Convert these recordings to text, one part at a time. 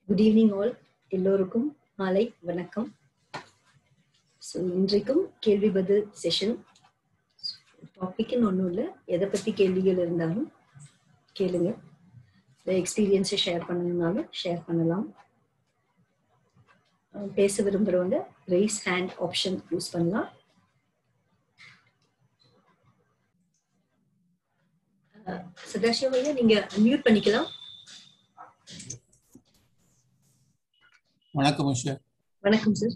Good evening all எல்லோருக்கும் மாலை வணக்கம் ஸோ இன்றைக்கும் கேள்வி பதில் செஷன் டாபிக்னு ஒன்றும் இல்லை எதை பற்றி கேள்விகள் இருந்தாலும் கேளுங்க எக்ஸ்பீரியன்ஸை ஷேர் பண்ணணும்னாலும் ஷேர் பண்ணலாம் அஹ் பேச விரும்புகிறவங்க ரைஸ் ஹேண்ட் ஆப்ஷன் யூஸ் பண்ணலாம் அஹ் சதாசிவம் நீங்க மியூட் பண்ணிக்கலாம் வணக்கம் உஷா வணக்கம் சார்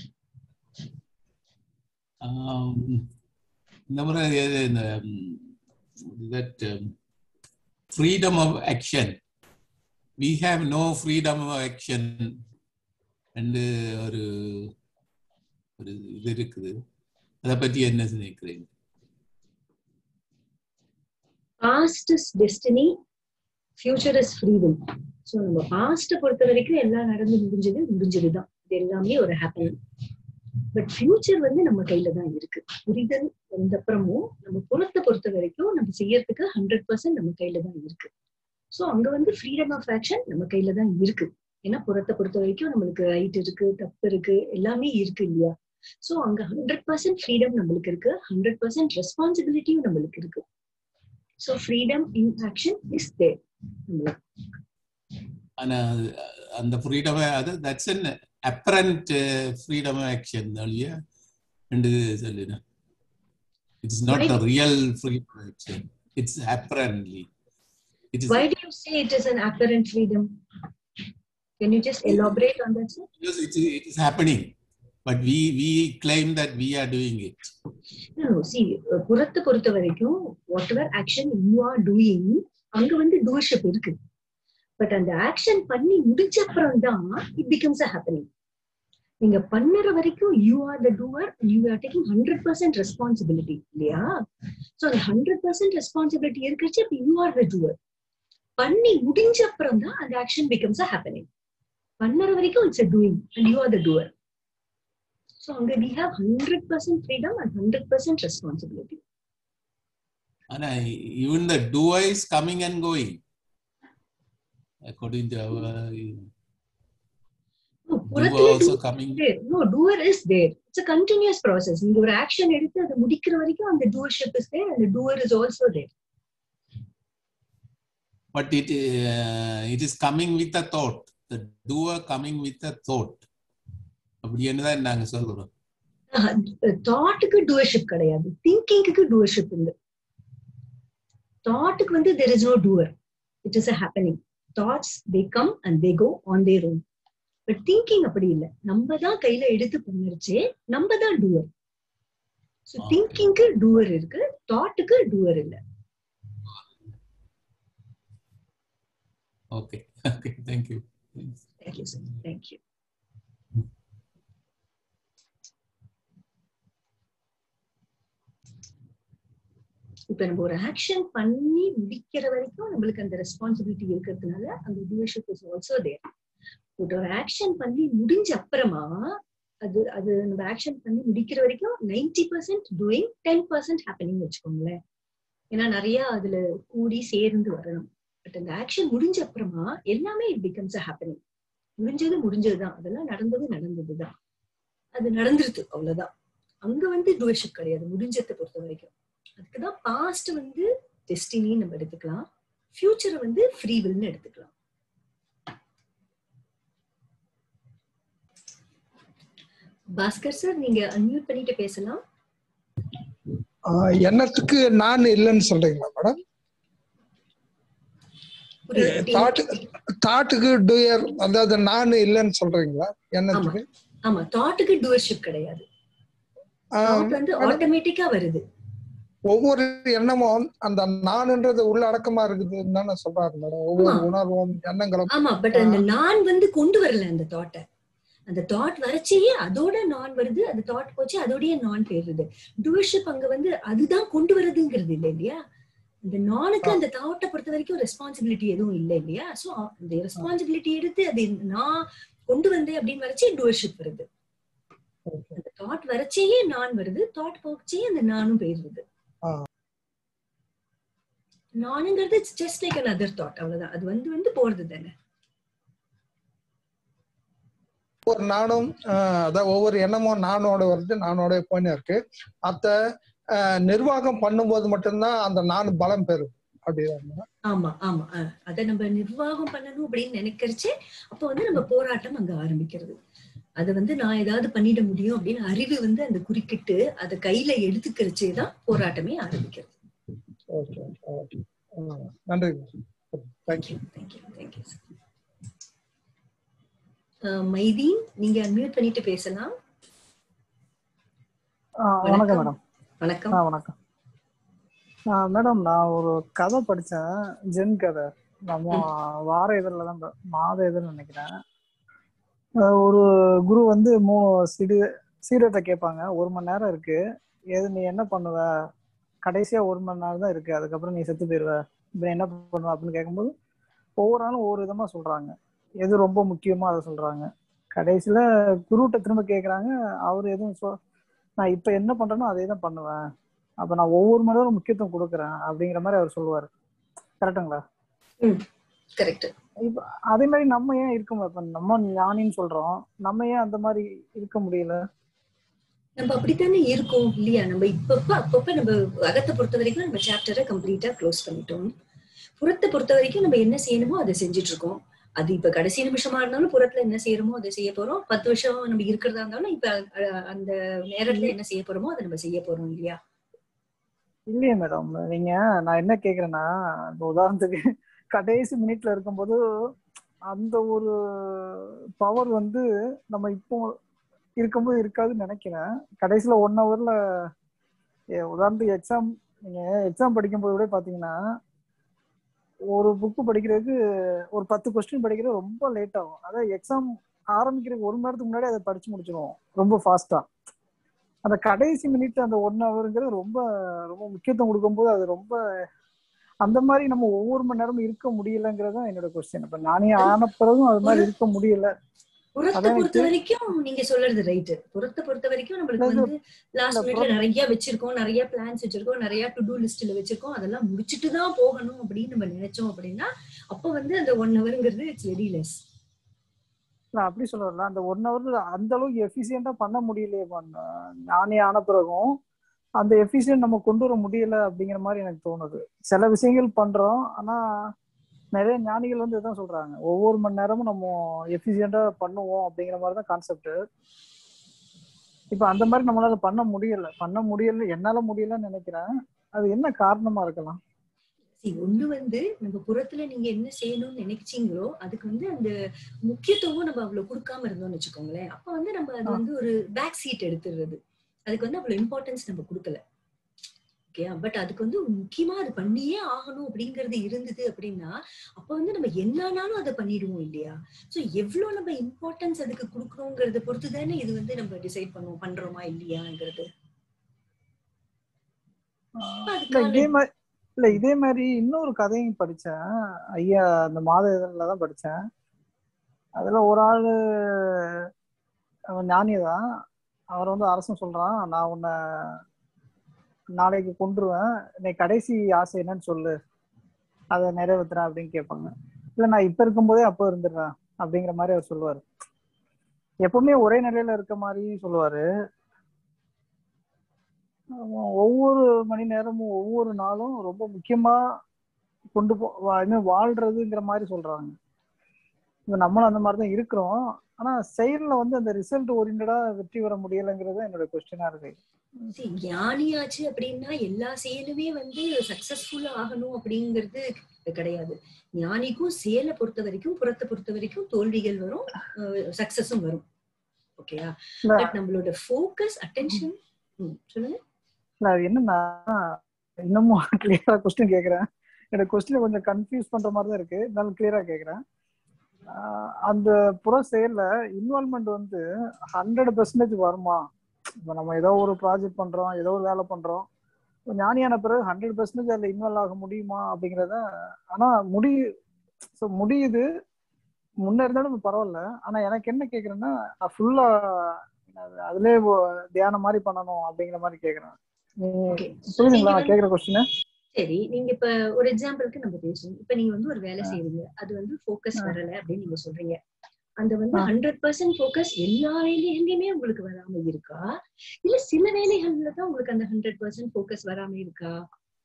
ஆம், இந்த முறை இது இந்த that freedom of action we have no freedom of action ரெண்டு ஒரு ஒரு இது இருக்குது அதை பற்றி என்ன நினைக்கிறீங்க past is destiny future is freedom so நம்ம பாஸ்ட்டை பொறுத்த வரைக்கும் எல்லாம் நடந்து முடிஞ்சது முடிஞ்சதுதான் இது எல்லாமே ஒரு ஹாப்பனிங் பட் ஃபியூச்சர் வந்து நம்ம கையில தான் இருக்கு புரிதல் வந்த அப்புறமும் நம்ம புறத்தை பொறுத்த வரைக்கும் நம்ம செய்யறதுக்கு ஹண்ட்ரட் பர்சன்ட் நம்ம கையில தான் இருக்கு ஸோ அங்க வந்து ஃப்ரீடம் ஆஃப் ஆக்ஷன் நம்ம கையில தான் இருக்கு ஏன்னா புறத்தை பொறுத்த வரைக்கும் நம்மளுக்கு ரைட் இருக்கு தப்பு இருக்கு எல்லாமே இருக்கு இல்லையா ஸோ அங்க ஹண்ட்ரட் பர்சன்ட் ஃப்ரீடம் நம்மளுக்கு இருக்கு ஹண்ட்ரட் பர்சன்ட் ரெஸ்பான்சிபிலிட்டியும் நம்மளுக்கு இருக்கு so freedom in action is there ஆனா அது- அந்த ஃப்ரீடம் அது that's an apparent freedom of action இல்லையா ரெண்டு சொல்லுங்க it's not the real freedom of action it's apparently it is Why do you say it is an apparent freedom? Can you just elaborate on that, sir? Because it, it is happening, but we we claim that we are doing it. No, no. See, uh, புறத்தை பொறுத்த வரைக்கும் whatever action you are doing அங்க வந்து டூவர்ஷிப் இருக்கு but அந்த action பண்ணி முடிச்ச அப்புறம் தான் இட் பிகம்ஸ் அ ஹேப்பனிங் நீங்க பண்ணுற வரைக்கும் you are the doer you are taking hundred percent responsibility இல்லையா ஸோ அந்த ஹண்ட்ரட் பர்சன்ட் ரெஸ்பான்சிபிலிட்டி இருக்கிறச்சு அப்ப யூ ஆர் த டூவர் பண்ணி முடிஞ்ச அப்புறம் தான் அந்த ஆக்ஷன் பிகம்ஸ் அ ஹேப்பனிங் பண்ணுற வரைக்கும் it's a doing and you are the doer so அங்க we have hundred percent freedom and hundred percent responsibility And I, even the doer is coming and going. According to our doer also coming. No doer is there it's a continuous process நீங்க ஒரு action எடுத்து அதை முடிக்கிற வரைக்கும் அந்த doership is there அந்த doer is also there But it uh, it is coming with a thought. The doer coming with a thought. அப்படின்னு தான் நாங்க சொல்றோம் தாட்டுக்கு டூவர்ஷிப் கிடையாது திங்கிங்க்கு டூவர்ஷிப் உண்டு தாட்டுக்கு வந்து there is no doer it is a happening thoughts they come and they go on their own but thinking அப்படி இல்லை நம்ம தான் கையில எடுத்து பண்ணிருச்சே நம்ம தான் டூவர் ஸோ Okay. திங்கிங்க்கு டூவர் இருக்கு தாட்டுக்கு டூவர் இல்ல okay okay thank you thank you sir thank you இப்ப நம்ம ஒரு ஆக்ஷன் பண்ணி முடிக்கிற வரைக்கும் நம்மளுக்கு அந்த ரெஸ்பான்சிபிலிட்டி இருக்கிறதுனால அந்த doership is also there but ஒரு ஆக்ஷன் பண்ணி முடிஞ்ச அப்புறமா அது அது நம்ம ஆக்ஷன் பண்ணி முடிக்கிற வரைக்கும் ninety percent doing ten percent happening வச்சுக்கோங்களேன் ஏன்னா நிறைய அதுல கூடி சேர்ந்து வரணும் பட் அந்த ஆக்ஷன் முடிஞ்ச அப்புறமா எல்லாமே இட் பிகம்ஸ் அ ஹேப்பனிங் முடிஞ்சது முடிஞ்சதுதான் அதெல்லாம் நடந்தது நடந்ததுதான் அது நடந்துருது அவ்வளவுதான் அங்க வந்து டூவர்ஷிப் கிடையாது முடிஞ்சதை பொறுத்த வரைக்கும் அதுக்குதான் பாஸ்ட் வந்து டெஸ்டினின்னு நம்ம எடுத்துக்கலாம் ஃபியூச்சரை வந்து ஃப்ரீ வில்னு எடுத்துக்கலாம் பாஸ்கர் சார் நீங்க அன்மியூட் பண்ணிட்டு பேசலாம் ஆஹ் எண்ணத்துக்கு நான் இல்லைன்னு சொல்றீங்களா மேடம் புரியல. தாட்டு தாட்டுக்கு டூயர் அதாவது நான் இல்லைன்னு சொல்றீங்களா எண்ணத்துக்கு ஆமா தாட்டுக்கு டூவர்ஷிப் கிடையாது ஆஹ் தாட் வந்து ஆட்டோமேட்டிக்கா வருது ஒவ்வொரு எண்ணமும் அந்த நான்ன்றது உள்ள அடக்கமா இருக்குதுன்னு தானே சொல்றாரு மேடம் ஒவ்வொரு ஆமா. உணர்வும் எண்ணங்களும் ஆமா பட் அந்த நான் வந்து கொண்டு வரல அந்த தாட்டை அந்த தாட் வரச்சேயே அதோட நான் வருது அந்த தாட் போச்சு அதோடய நான் போயிருது டூவர்ஷிப் அங்க வந்து அதுதான் கொண்டு வருதுங்கிறது இல்லை இல்லையா இந்த நானுக்கு அந்த தாட்டை பொறுத்த வரைக்கும் ரெஸ்பான்சிபிலிட்டி எதுவும் இல்லை இல்லையா சோ அந்த ரெஸ்பான்சிபிலிட்டி எடுத்து அது நான் கொண்டு வந்தேன் அப்படின்னு வரச்சே டூவர்ஷிப் வருது அந்த தாட் வரச்சேயே நான் வருது தாட் போச்சே அந்த நானும் போயிருது ஆ. நானுங்கிறது just like another thought அவ்வளவுதான் அது வந்து வந்து போறது தானே ஒவ்வொரு நானும் ஆஹ், அதான் ஒவ்வொரு எண்ணமும் நானோட வருது நானோட போயின்னு இருக்கு அத ஆஹ், நிர்வாகம் பண்ணும்போது மட்டும்தான் அந்த நான் பலம் பெறும் அப்படிதான் ஆமா ஆமா அஹ், அத நம்ம நிர்வாகம் பண்ணணும் அப்படின்னு நினைக்கிறச்சு அப்ப வந்து நம்ம போராட்டம் அங்க ஆரம்பிக்கிறது அத வந்து நான் ஏதாவது பண்ணிட முடியும் அப்படின்னு அறிவு வந்து அந்த குறுக்கிட்டு அதை கையில எடுத்துக்கிறச்சே தான் போராட்டமே ஆரம்பிக்கிறது ஓகே ஓகே நன்றி தேங்க்யூ தேங்க்யூ தேங்க்யூ மைதி நீங்க அன்மியூட் பண்ணிட்டு பேசலாம் ஆ, வணக்கம் மேடம் வணக்கம் ஆ வணக்கம் மேடம் நான் ஒரு கதை படிச்சேன் ஜென் கதை நம்ம வார இதழில் தான் ப- மாத இதழ் நினைக்கிறேன் அஹ் ஒரு குரு வந்து மூ சிடு சீரத்தை கேட்பாங்க ஒரு மணி நேரம் இருக்கு எது நீ என்ன பண்ணுவ கடைசியா ஒரு மணி நேரம் தான் இருக்கு அதுக்கப்புறம் நீ செத்து போயிருவ இப்ப நீ என்ன பண்ணுவ அப்படின்னு கேட்கும்போது ஒவ்வொரு ஆளும் ஒவ்வொரு விதமா சொல்றாங்க எது ரொம்ப முக்கியமோ அதை சொல்றாங்க கடைசியில குருட்ட திரும்ப கேக்குறாங்க அவர் எதுவும் சொ நான் இப்ப என்ன பண்றேனோ அதே தான் பண்ணுவேன் அப்ப நான் ஒவ்வொரு மணி நேரம் முக்கியத்துவம் கொடுக்குறேன் அப்படிங்கிற மாதிரி அவர் சொல்லுவாரு கரெக்டுங்களா கரெக்ட் இப்ப அதே மாதிரி நம்ம ஏன் இருக்க மு- இப்ப நம்ம ஞானின்னு சொல்றோம் நம்ம ஏன் அந்த மாதிரி இருக்க முடியல நம்ம அப்படித்தானே இருக்கோம் இல்லையா நம்ம இப்பப்ப அப்பப்ப நம்ம அகத்தை பொறுத்த வரைக்கும் நம்ம சாப்டரை கம்ப்ளீட்டா க்ளோஸ் பண்ணிட்டோம் புறத்தை பொறுத்த வரைக்கும் நம்ம என்ன செய்யணுமோ அதை செஞ்சுட்டு இருக்கோம் அது இப்ப கடைசி நிமிஷமா இருந்தாலும் புறத்துல என்ன செய்யறோமோ அதை செய்ய போறோம் பத்து வருஷம் நம்ம இருக்கிறதா இருந்தாலும் இப்ப அஹ், அந்த நேரத்துல என்ன செய்ய போறோமோ அதை நம்ம செய்ய போறோம் இல்லையா இல்லையே மேடம் நீங்க நான் என்ன கேக்குறேன்னா இப்ப உதாரணத்துக்கு கடைசி மினிட்ல இருக்கும்போது அந்த ஒரு பவர் வந்து நம்ம இப்போ இருக்கும்போது இருக்காதுன்னு நினைக்கிறேன் கடைசியில ஒன் ஹவர்ல உதாரணத்துக்கு எக்ஸாம் நீங்க எக்ஸாம் படிக்கும்போது கூட பாத்தீங்கன்னா ஒரு புக்கு படிக்கிறதுக்கு ஒரு பத்து கொஸ்டின் படிக்கிறது ரொம்ப லேட் ஆகும் அதாவது எக்ஸாம் ஆரம்பிக்கிறதுக்கு ஒரு மணி நேரத்துக்கு முன்னாடி அதை படிச்சு முடிச்சிருவோம் ரொம்ப ஃபாஸ்டா அந்த கடைசி மினிட் அந்த ஒன் ஹவருங்கிறது ரொம்ப ரொம்ப முக்கியத்துவம் கொடுக்கும்போது அது ரொம்ப அந்த மாதிரி நம்ம ஒவ்வொரு மணி நேரமும் இருக்க முடியலங்கிறது தான் என்னோட கொஸ்டின் இப்ப நானே ஆன பிறகும் அது மாதிரி இருக்க முடியல புறத்தை அதான் பொறுத்த எனக்கு- வரைக்கும் நீங்க சொல்றது ரைட்டு புறத்தை பொறுத்த வரைக்கும் நம்மளுக்கு இல்ல, வந்து லாஸ்ட் இல்ல, மினிட்ல புறம்- நிறைய வச்சிருக்கோம் நிறைய பிளான்ஸ் வச்சிருக்கோம் நிறைய டு டூ லிஸ்ட்ல வச்சிருக்கோம் அதெல்லாம் முடிச்சிட்டு தான் போகணும் அப்படின்னு நம்ம நினைச்சோம் அப்படின்னா அப்ப வந்து அந்த ஒன் ஹவர்ங்கிறது இட்ஸ் வெரி லெஸ் நான் அப்படி சொல்ல வரல அந்த ஒன் ஹவர் அந்த அளவுக்கு எஃபிஷியண்டா பண்ண முடியலையே நானே ஆன பிறகும் அந்த எஃபிஷியன்ட் நம்ம கொண்டு வர முடியல அப்படிங்கிற மாதிரி எனக்கு தோணுது சில விஷயங்கள் பண்றோம் ஆனா நிறைய ஞானிகள் வந்து இதான் சொல்றாங்க ஒவ்வொரு மணி நேரமும் நம்ம எஃபிஷியண்டா பண்ணுவோம் அப்படிங்கிற மாதிரி தான் கான்செப்ட் இப்ப அந்த மாதிரி நம்மளால பண்ண முடியல பண்ண முடியல என்னால முடியலன்னு நினைக்கிறேன் அது என்ன காரணமா இருக்கலாம் See, ஒண்ணு வந்து நம்ம புறத்துல நீங்க என்ன செய்யணும்னு நினைச்சீங்களோ அதுக்கு வந்து அந்த முக்கியத்துவம் நம்ம அவ்வளவு கொடுக்காம இருந்தோம்னு வச்சுக்கோங்களேன் அப்ப வந்து நம்ம அது ஆ. வந்து ஒரு பேக் சீட் எடுத்துடுறது அதுக்கு வந்து அவ்வளவு இம்பார்ட்டன்ஸ் நம்ம கொடுக்கல ஓகே பட் அதுக்கு வந்து முக்கியமா அது பண்ணியே ஆகணும் அப்படிங்கிறது இருந்தது அப்படின்னா அப்ப வந்து நம்ம என்னன்னாலும் அதை பண்ணிடுவோம் இல்லையா சோ எவ்வளவு நம்ம இம்பார்ட்டன்ஸ் அதுக்கு கொடுக்கணுங்கிறத பொறுத்து தானே இது வந்து நம்ம டிசைட் பண்ணுவோம் பண்றோமா இல்லையாங்கிறது இல்ல அதுக்கான இதே மாதிரி இல்ல இதே மாதிரி இன்னொரு கதையும் படிச்சேன் ஐயா அந்த மாத இதழில் தான் படிச்சேன் அதுல ஒரு ஆளு அவன் ஞானி தான் அவர் வந்து அரசன் சொல்றான் நான் உன்னை நாளைக்கு கொன்றுவேன் நீ கடைசி ஆசை என்னன்னு சொல்லு அதை நிறைவேற்றுறேன் அப்படின்னு கேட்பாங்க இல்ல நான் இப்ப இருக்கும்போதே அப்போ இருந்துடுறேன் அப்படிங்கிற மாதிரி அவர் சொல்லுவாரு எப்பவுமே ஒரே நிலையில இருக்க மாதிரி சொல்லுவாரு ஆமா, ஒவ்வொரு மணி நேரமும் ஒவ்வொரு நாளும் ரொம்ப முக்கியமா கொண்டு போ வா- I mean வாழ்றதுங்கிற மாதிரி சொல்றாங்க இப்ப நம்மளும் அந்த மாதிரி தான் இருக்கிறோம் ஆனா செயல்ல வந்து அந்த ரிசல்ட் ஓரியன்டா வெற்றி பெற முடியலைங்கிறது தான் என்னோட கொஸ்டினா இருக்கு See, ஞானியாச்சு அப்படின்னா எல்லா செயலுமே வந்து சக்சஸ்ஃபுல்லா ஆகணும் அப்படிங்கிறது கிடையாது ஞானிக்கும் செயலை பொறுத்த வரைக்கும் புறத்தை பொறுத்த வரைக்கும் தோல்விகள் வரும் சக்சஸும் வரும் ஓகேயா இல்ல பட் நம்மளோட ஃபோக்கஸ் அட்டென்ஷன் சொல்லுங்க இல்ல அது என்னன்னா இன்னமும் கிளியரா கொஸ்டின் கேக்குறேன் என்னோட கொஸ்டினை கொஞ்சம் கன்ஃபியூஸ் பண்ற மாதிரி தான் இருக்கு இருந்தாலும் கிளியரா கேக்குறேன் ஆஹ் அந்த புற செயல்ல இன்வால்மெண்ட் வந்து ஹண்ட்ரட் பெர்சன்டேஜ் வருமா இப்போ நம்ம ஏதோ ஒரு ப்ராஜெக்ட் பண்றோம் ஏதோ ஒரு வேலை பண்றோம் இப்ப ஞானியான பிறகு ஹண்ட்ரட் பெர்சன்டேஜ் அதில் இன்வால்வ் ஆக முடியுமா அப்படிங்கிறத ஆனா முடி ஸோ முடியுது முன்ன இருந்தாலும் பரவாயில்ல ஆனா எனக்கு என்ன கேக்குறேன்னா நான் ஃபுல்லா அதுலயே ஒ- தியானம் மாதிரி பண்ணணும் அப்படிங்கிற மாதிரி கேக்குறேன் நீ- ஓகே புரியுதுங்களா நான் கேக்குற கொஸ்டின் சரி நீங்க இப்ப ஒரு எக்ஸாம்பிளுக்கு நம்ம பேசுவோம் இப்ப நீங்க வந்து ஒரு வேலை ஆ. செய்றீங்க அது வந்து ஃபோக்கஸ் ஆ. வரல அப்படின்னு நீங்க சொல்றீங்க அந்த வந்து ஆ. ஹண்ட்ரட் பர்சன்ட் ஃபோக்கஸ் எல்லா வேலைகள்லயுமே உங்களுக்கு வராம இருக்கா இல்ல சில வேலைகள்ல தான் உங்களுக்கு அந்த ஹண்ட்ரட் பர்சன்ட் ஃபோக்கஸ் வராம இருக்கா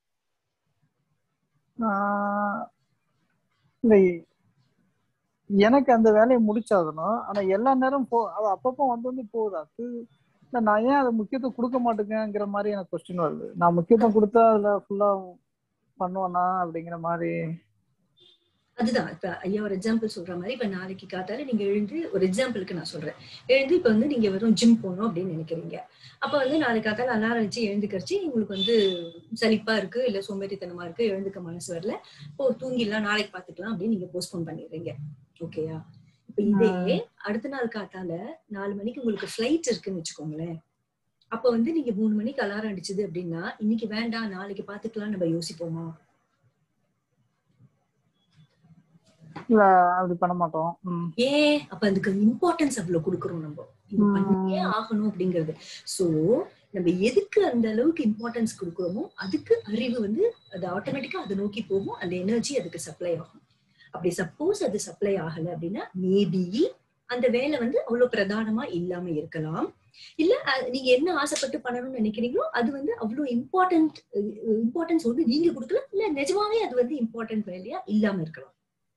ஆஹ் இல்லை எனக்கு அந்த வேலையை முடிச்சாகணும் ஆனா எல்லா நேரம் போ அது அப்பப்போ வந்து வந்து போகுது அது இல்ல நான் ஏன் அதை முக்கியத்துவம் கொடுக்க மாட்டேங்கிற மாதிரி எனக்கு கொஸ்டின் வருது நான் முக்கியத்துவம் கொடுத்தா அதுல ஃபுல்லா பண்ணுவேனா அப்படிங்கிற மாதிரி அதுதான் இப்ப ஐயா ஒரு எக்ஸாம்பிள் சொல்ற மாதிரி இப்ப நாளைக்கு காத்தால நீங்க எழுந்து ஒரு எக்ஸாம்பிளுக்கு நான் சொல்றேன் எழுந்து இப்ப வந்து நீங்க வெறும் ஜிம் போகணும் அப்படின்னு நினைக்கிறீங்க அப்ப வந்து நாளைக்கு காத்தால அலாரம் வச்சு எழுந்துக்கரிச்சு உங்களுக்கு வந்து சலிப்பா இருக்கு இல்ல சோம்பேறித்தனமா இருக்கு எழுந்துக்க மனசு வரல ஓ தூங்கிடலாம் நாளைக்கு பாத்துக்கலாம் அப்படின்னு நீங்க போஸ்ட்போன் பண்ணிடுறீங்க ஓகேயா இப்ப இதே அடுத்த நாள் காத்தால நாலு மணிக்கு உங்களுக்கு ஃபிளைட் இருக்குன்னு வச்சுக்கோங்களேன் அப்ப வந்து நீங்க மூணு மணிக்கு அலாரம் அடிச்சது அப்படின்னா இன்னைக்கு வேண்டாம் நாளைக்கு பாத்துக்கலாம் நம்ம யோசிப்போமா இல்ல அப்படி பண்ண மாட்டோம் ம். ஏன் அப்ப அதுக்கு இம்பார்ட்டன்ஸ் அவ்வளவு கொடுக்குறோம் நம்ம இது ம். பண்ணியே ஆகணும் அப்படிங்கிறது சோ நம்ம எதுக்கு அந்த அளவுக்கு இம்பார்ட்டன்ஸ் கொடுக்குறோமோ அதுக்கு அறிவு வந்து அது ஆட்டோமேட்டிக்கா அதை நோக்கி போகும் அந்த எனர்ஜி அதுக்கு சப்ளை ஆகும் அப்படி சப்போஸ் அது சப்ளை ஆகல அப்படின்னா மேபி அந்த வேலை வந்து அவ்வளவு பிரதானமா இல்லாம இருக்கலாம் இல்ல அஹ், நீங்க என்ன ஆசைப்பட்டு பண்ணணும்னு நினைக்கிறீங்களோ அது வந்து அவ்வளவு இம்பார்ட்டன்ட் இம்பார்ட்டன்ஸ் வந்து நீங்க கொடுக்கல இல்ல நிஜமாவே அது வந்து இம்பார்ட்டன்ட் வேலையா இல்லாம இருக்கலாம்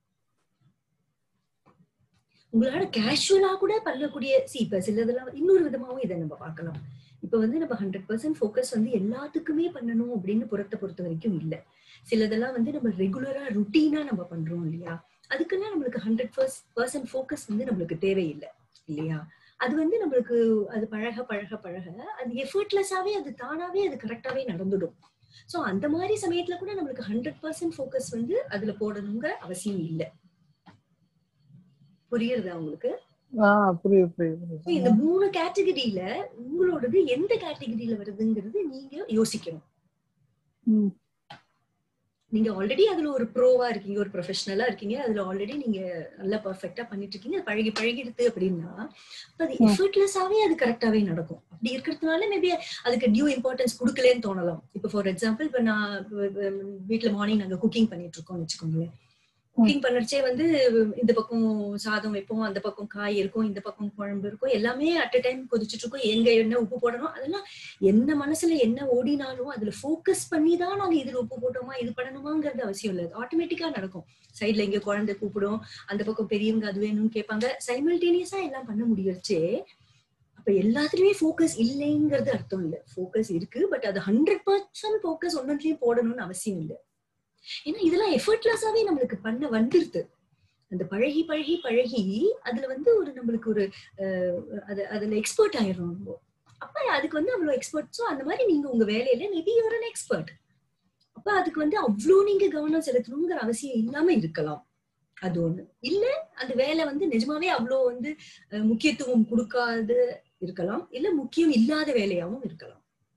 உங்களால கேஷுவலா கூட பண்ணக்கூடிய சி இப்ப சிலதெல்லாம் இன்னொரு விதமாவும் இதை நம்ம பார்க்கலாம் இப்ப வந்து நம்ம ஹண்ட்ரட் பர்சன்ட் ஃபோக்கஸ் வந்து எல்லாத்துக்குமே பண்ணணும் அப்படின்னு புறத்தை பொறுத்த வரைக்கும் இல்ல சிலதெல்லாம் வந்து நம்ம ரெகுலரா ருட்டீனா நம்ம பண்றோம் இல்லையா அதுக்கெல்லாம் நம்மளுக்கு ஹண்ட்ரட் பர்சன்ட் ஃபோக்கஸ் வந்து நம்மளுக்கு தேவையில்லை இல்லையா அது வந்து நம்மளுக்கு அது பழக பழக பழக அது எஃபர்ட்லெஸ்ஸாவே அது தானாவே அது கரெக்டாவே நடந்துடும் சோ அந்த மாதிரி சமயத்துல கூட நம்மளுக்கு ஹண்ட்ரட் பர்சன்ட் ஃபோக்கஸ் வந்து அதுல போடணுங்கிற அவசியம் இல்லை புரியுறதா உங்களுக்கு ஆஹ் புரியுது புரியுது So, புரியுது இந்த மூணு கேட்டகரியில உங்களோடது எந்த கேட்டகரியில வருதுங்கிறது நீங்க யோசிக்கணும் ம். நீங்க ஆல்ரெடி அதுல ஒரு ப்ரோவா இருக்கீங்க ஒரு ப்ரொஃபஷனலா இருக்கீங்க அதுல ஆல்ரெடி நீங்க நல்லா பர்ஃபெக்டா பண்ணிட்டு இருக்கீங்க அது பழகி பழகிடுது அப்படின்னா அப்ப அது ம். எஃபர்ட்லெஸ்ஸாவே அது கரெக்டாவே நடக்கும் அப்படி இருக்கிறதுனால மேபி அதுக்கு டியூ இம்பார்ட்டன்ஸ் கொடுக்கலன்னு தோணலாம் இப்ப ஃபார் எக்ஸாம்பிள் இப்ப நான் வ- வ- வீட்ல மார்னிங் நாங்க குக்கிங் பண்ணிட்டு இருக்கோம்னு வச்சுக்கோங்களேன் குக்கிங் பண்ணச்சே வந்து இந்த பக்கம் சாதம் வைப்போம் அந்த பக்கம் காய் இருக்கும் இந்த பக்கம் குழம்பு இருக்கும் எல்லாமே அட் அ டைம் கொதிச்சுட்டு இருக்கும் எங்க என்ன உப்பு போடணும் அதெல்லாம் என்ன மனசுல என்ன ஓடினாலும் அதுல ஃபோக்கஸ் பண்ணி தான் நாங்க இதுல உப்பு போட்டோமா இது பண்ணணுமாங்கிறது அவசியம் இல்லை ஆட்டோமேட்டிக்கா நடக்கும் சைட்ல இங்க குழந்தை கூப்பிடும் அந்த பக்கம் பெரியவங்க அது வேணும்னு கேட்பாங்க சைமல்டேனியஸா எல்லாம் பண்ண முடியறச்சே அப்ப எல்லாத்துலயுமே ஃபோக்கஸ் இல்லைங்கிறது அர்த்தம் இல்ல ஃபோக்கஸ் இருக்கு பட் அது ஹண்ட்ரட் பர்சன்ட் ஃபோக்கஸ் ஒன்னொன்றுலயும் போடணும்னு அவசியம் இல்லை ஏன்னா இதெல்லாம் எஃபர்ட்லெஸ்ஸாவே நம்மளுக்கு பண்ண வந்துருது அந்த பழகி பழகி பழகி அதுல வந்து ஒரு நம்மளுக்கு ஒரு அஹ், அது அதுல எக்ஸ்பர்ட் ஆயிடும் நம்ம அப்ப அதுக்கு வந்து அவ்வளவு எக்ஸ்பர்ட்ஸோ அந்த மாதிரி நீங்க உங்க வேலையில மேபி ஒரு எக்ஸ்பர்ட் அப்ப அதுக்கு வந்து அவ்வளோ நீங்க கவனம் செலுத்தணுங்கிற அவசியம் இல்லாம இருக்கலாம் அது ஒண்ணு இல்ல அந்த வேலை வந்து நிஜமாவே அவ்வளோ வந்து அஹ், முக்கியத்துவம் கொடுக்காது இருக்கலாம் இல்ல முக்கியம் இல்லாத வேலையாவும் இருக்கலாம்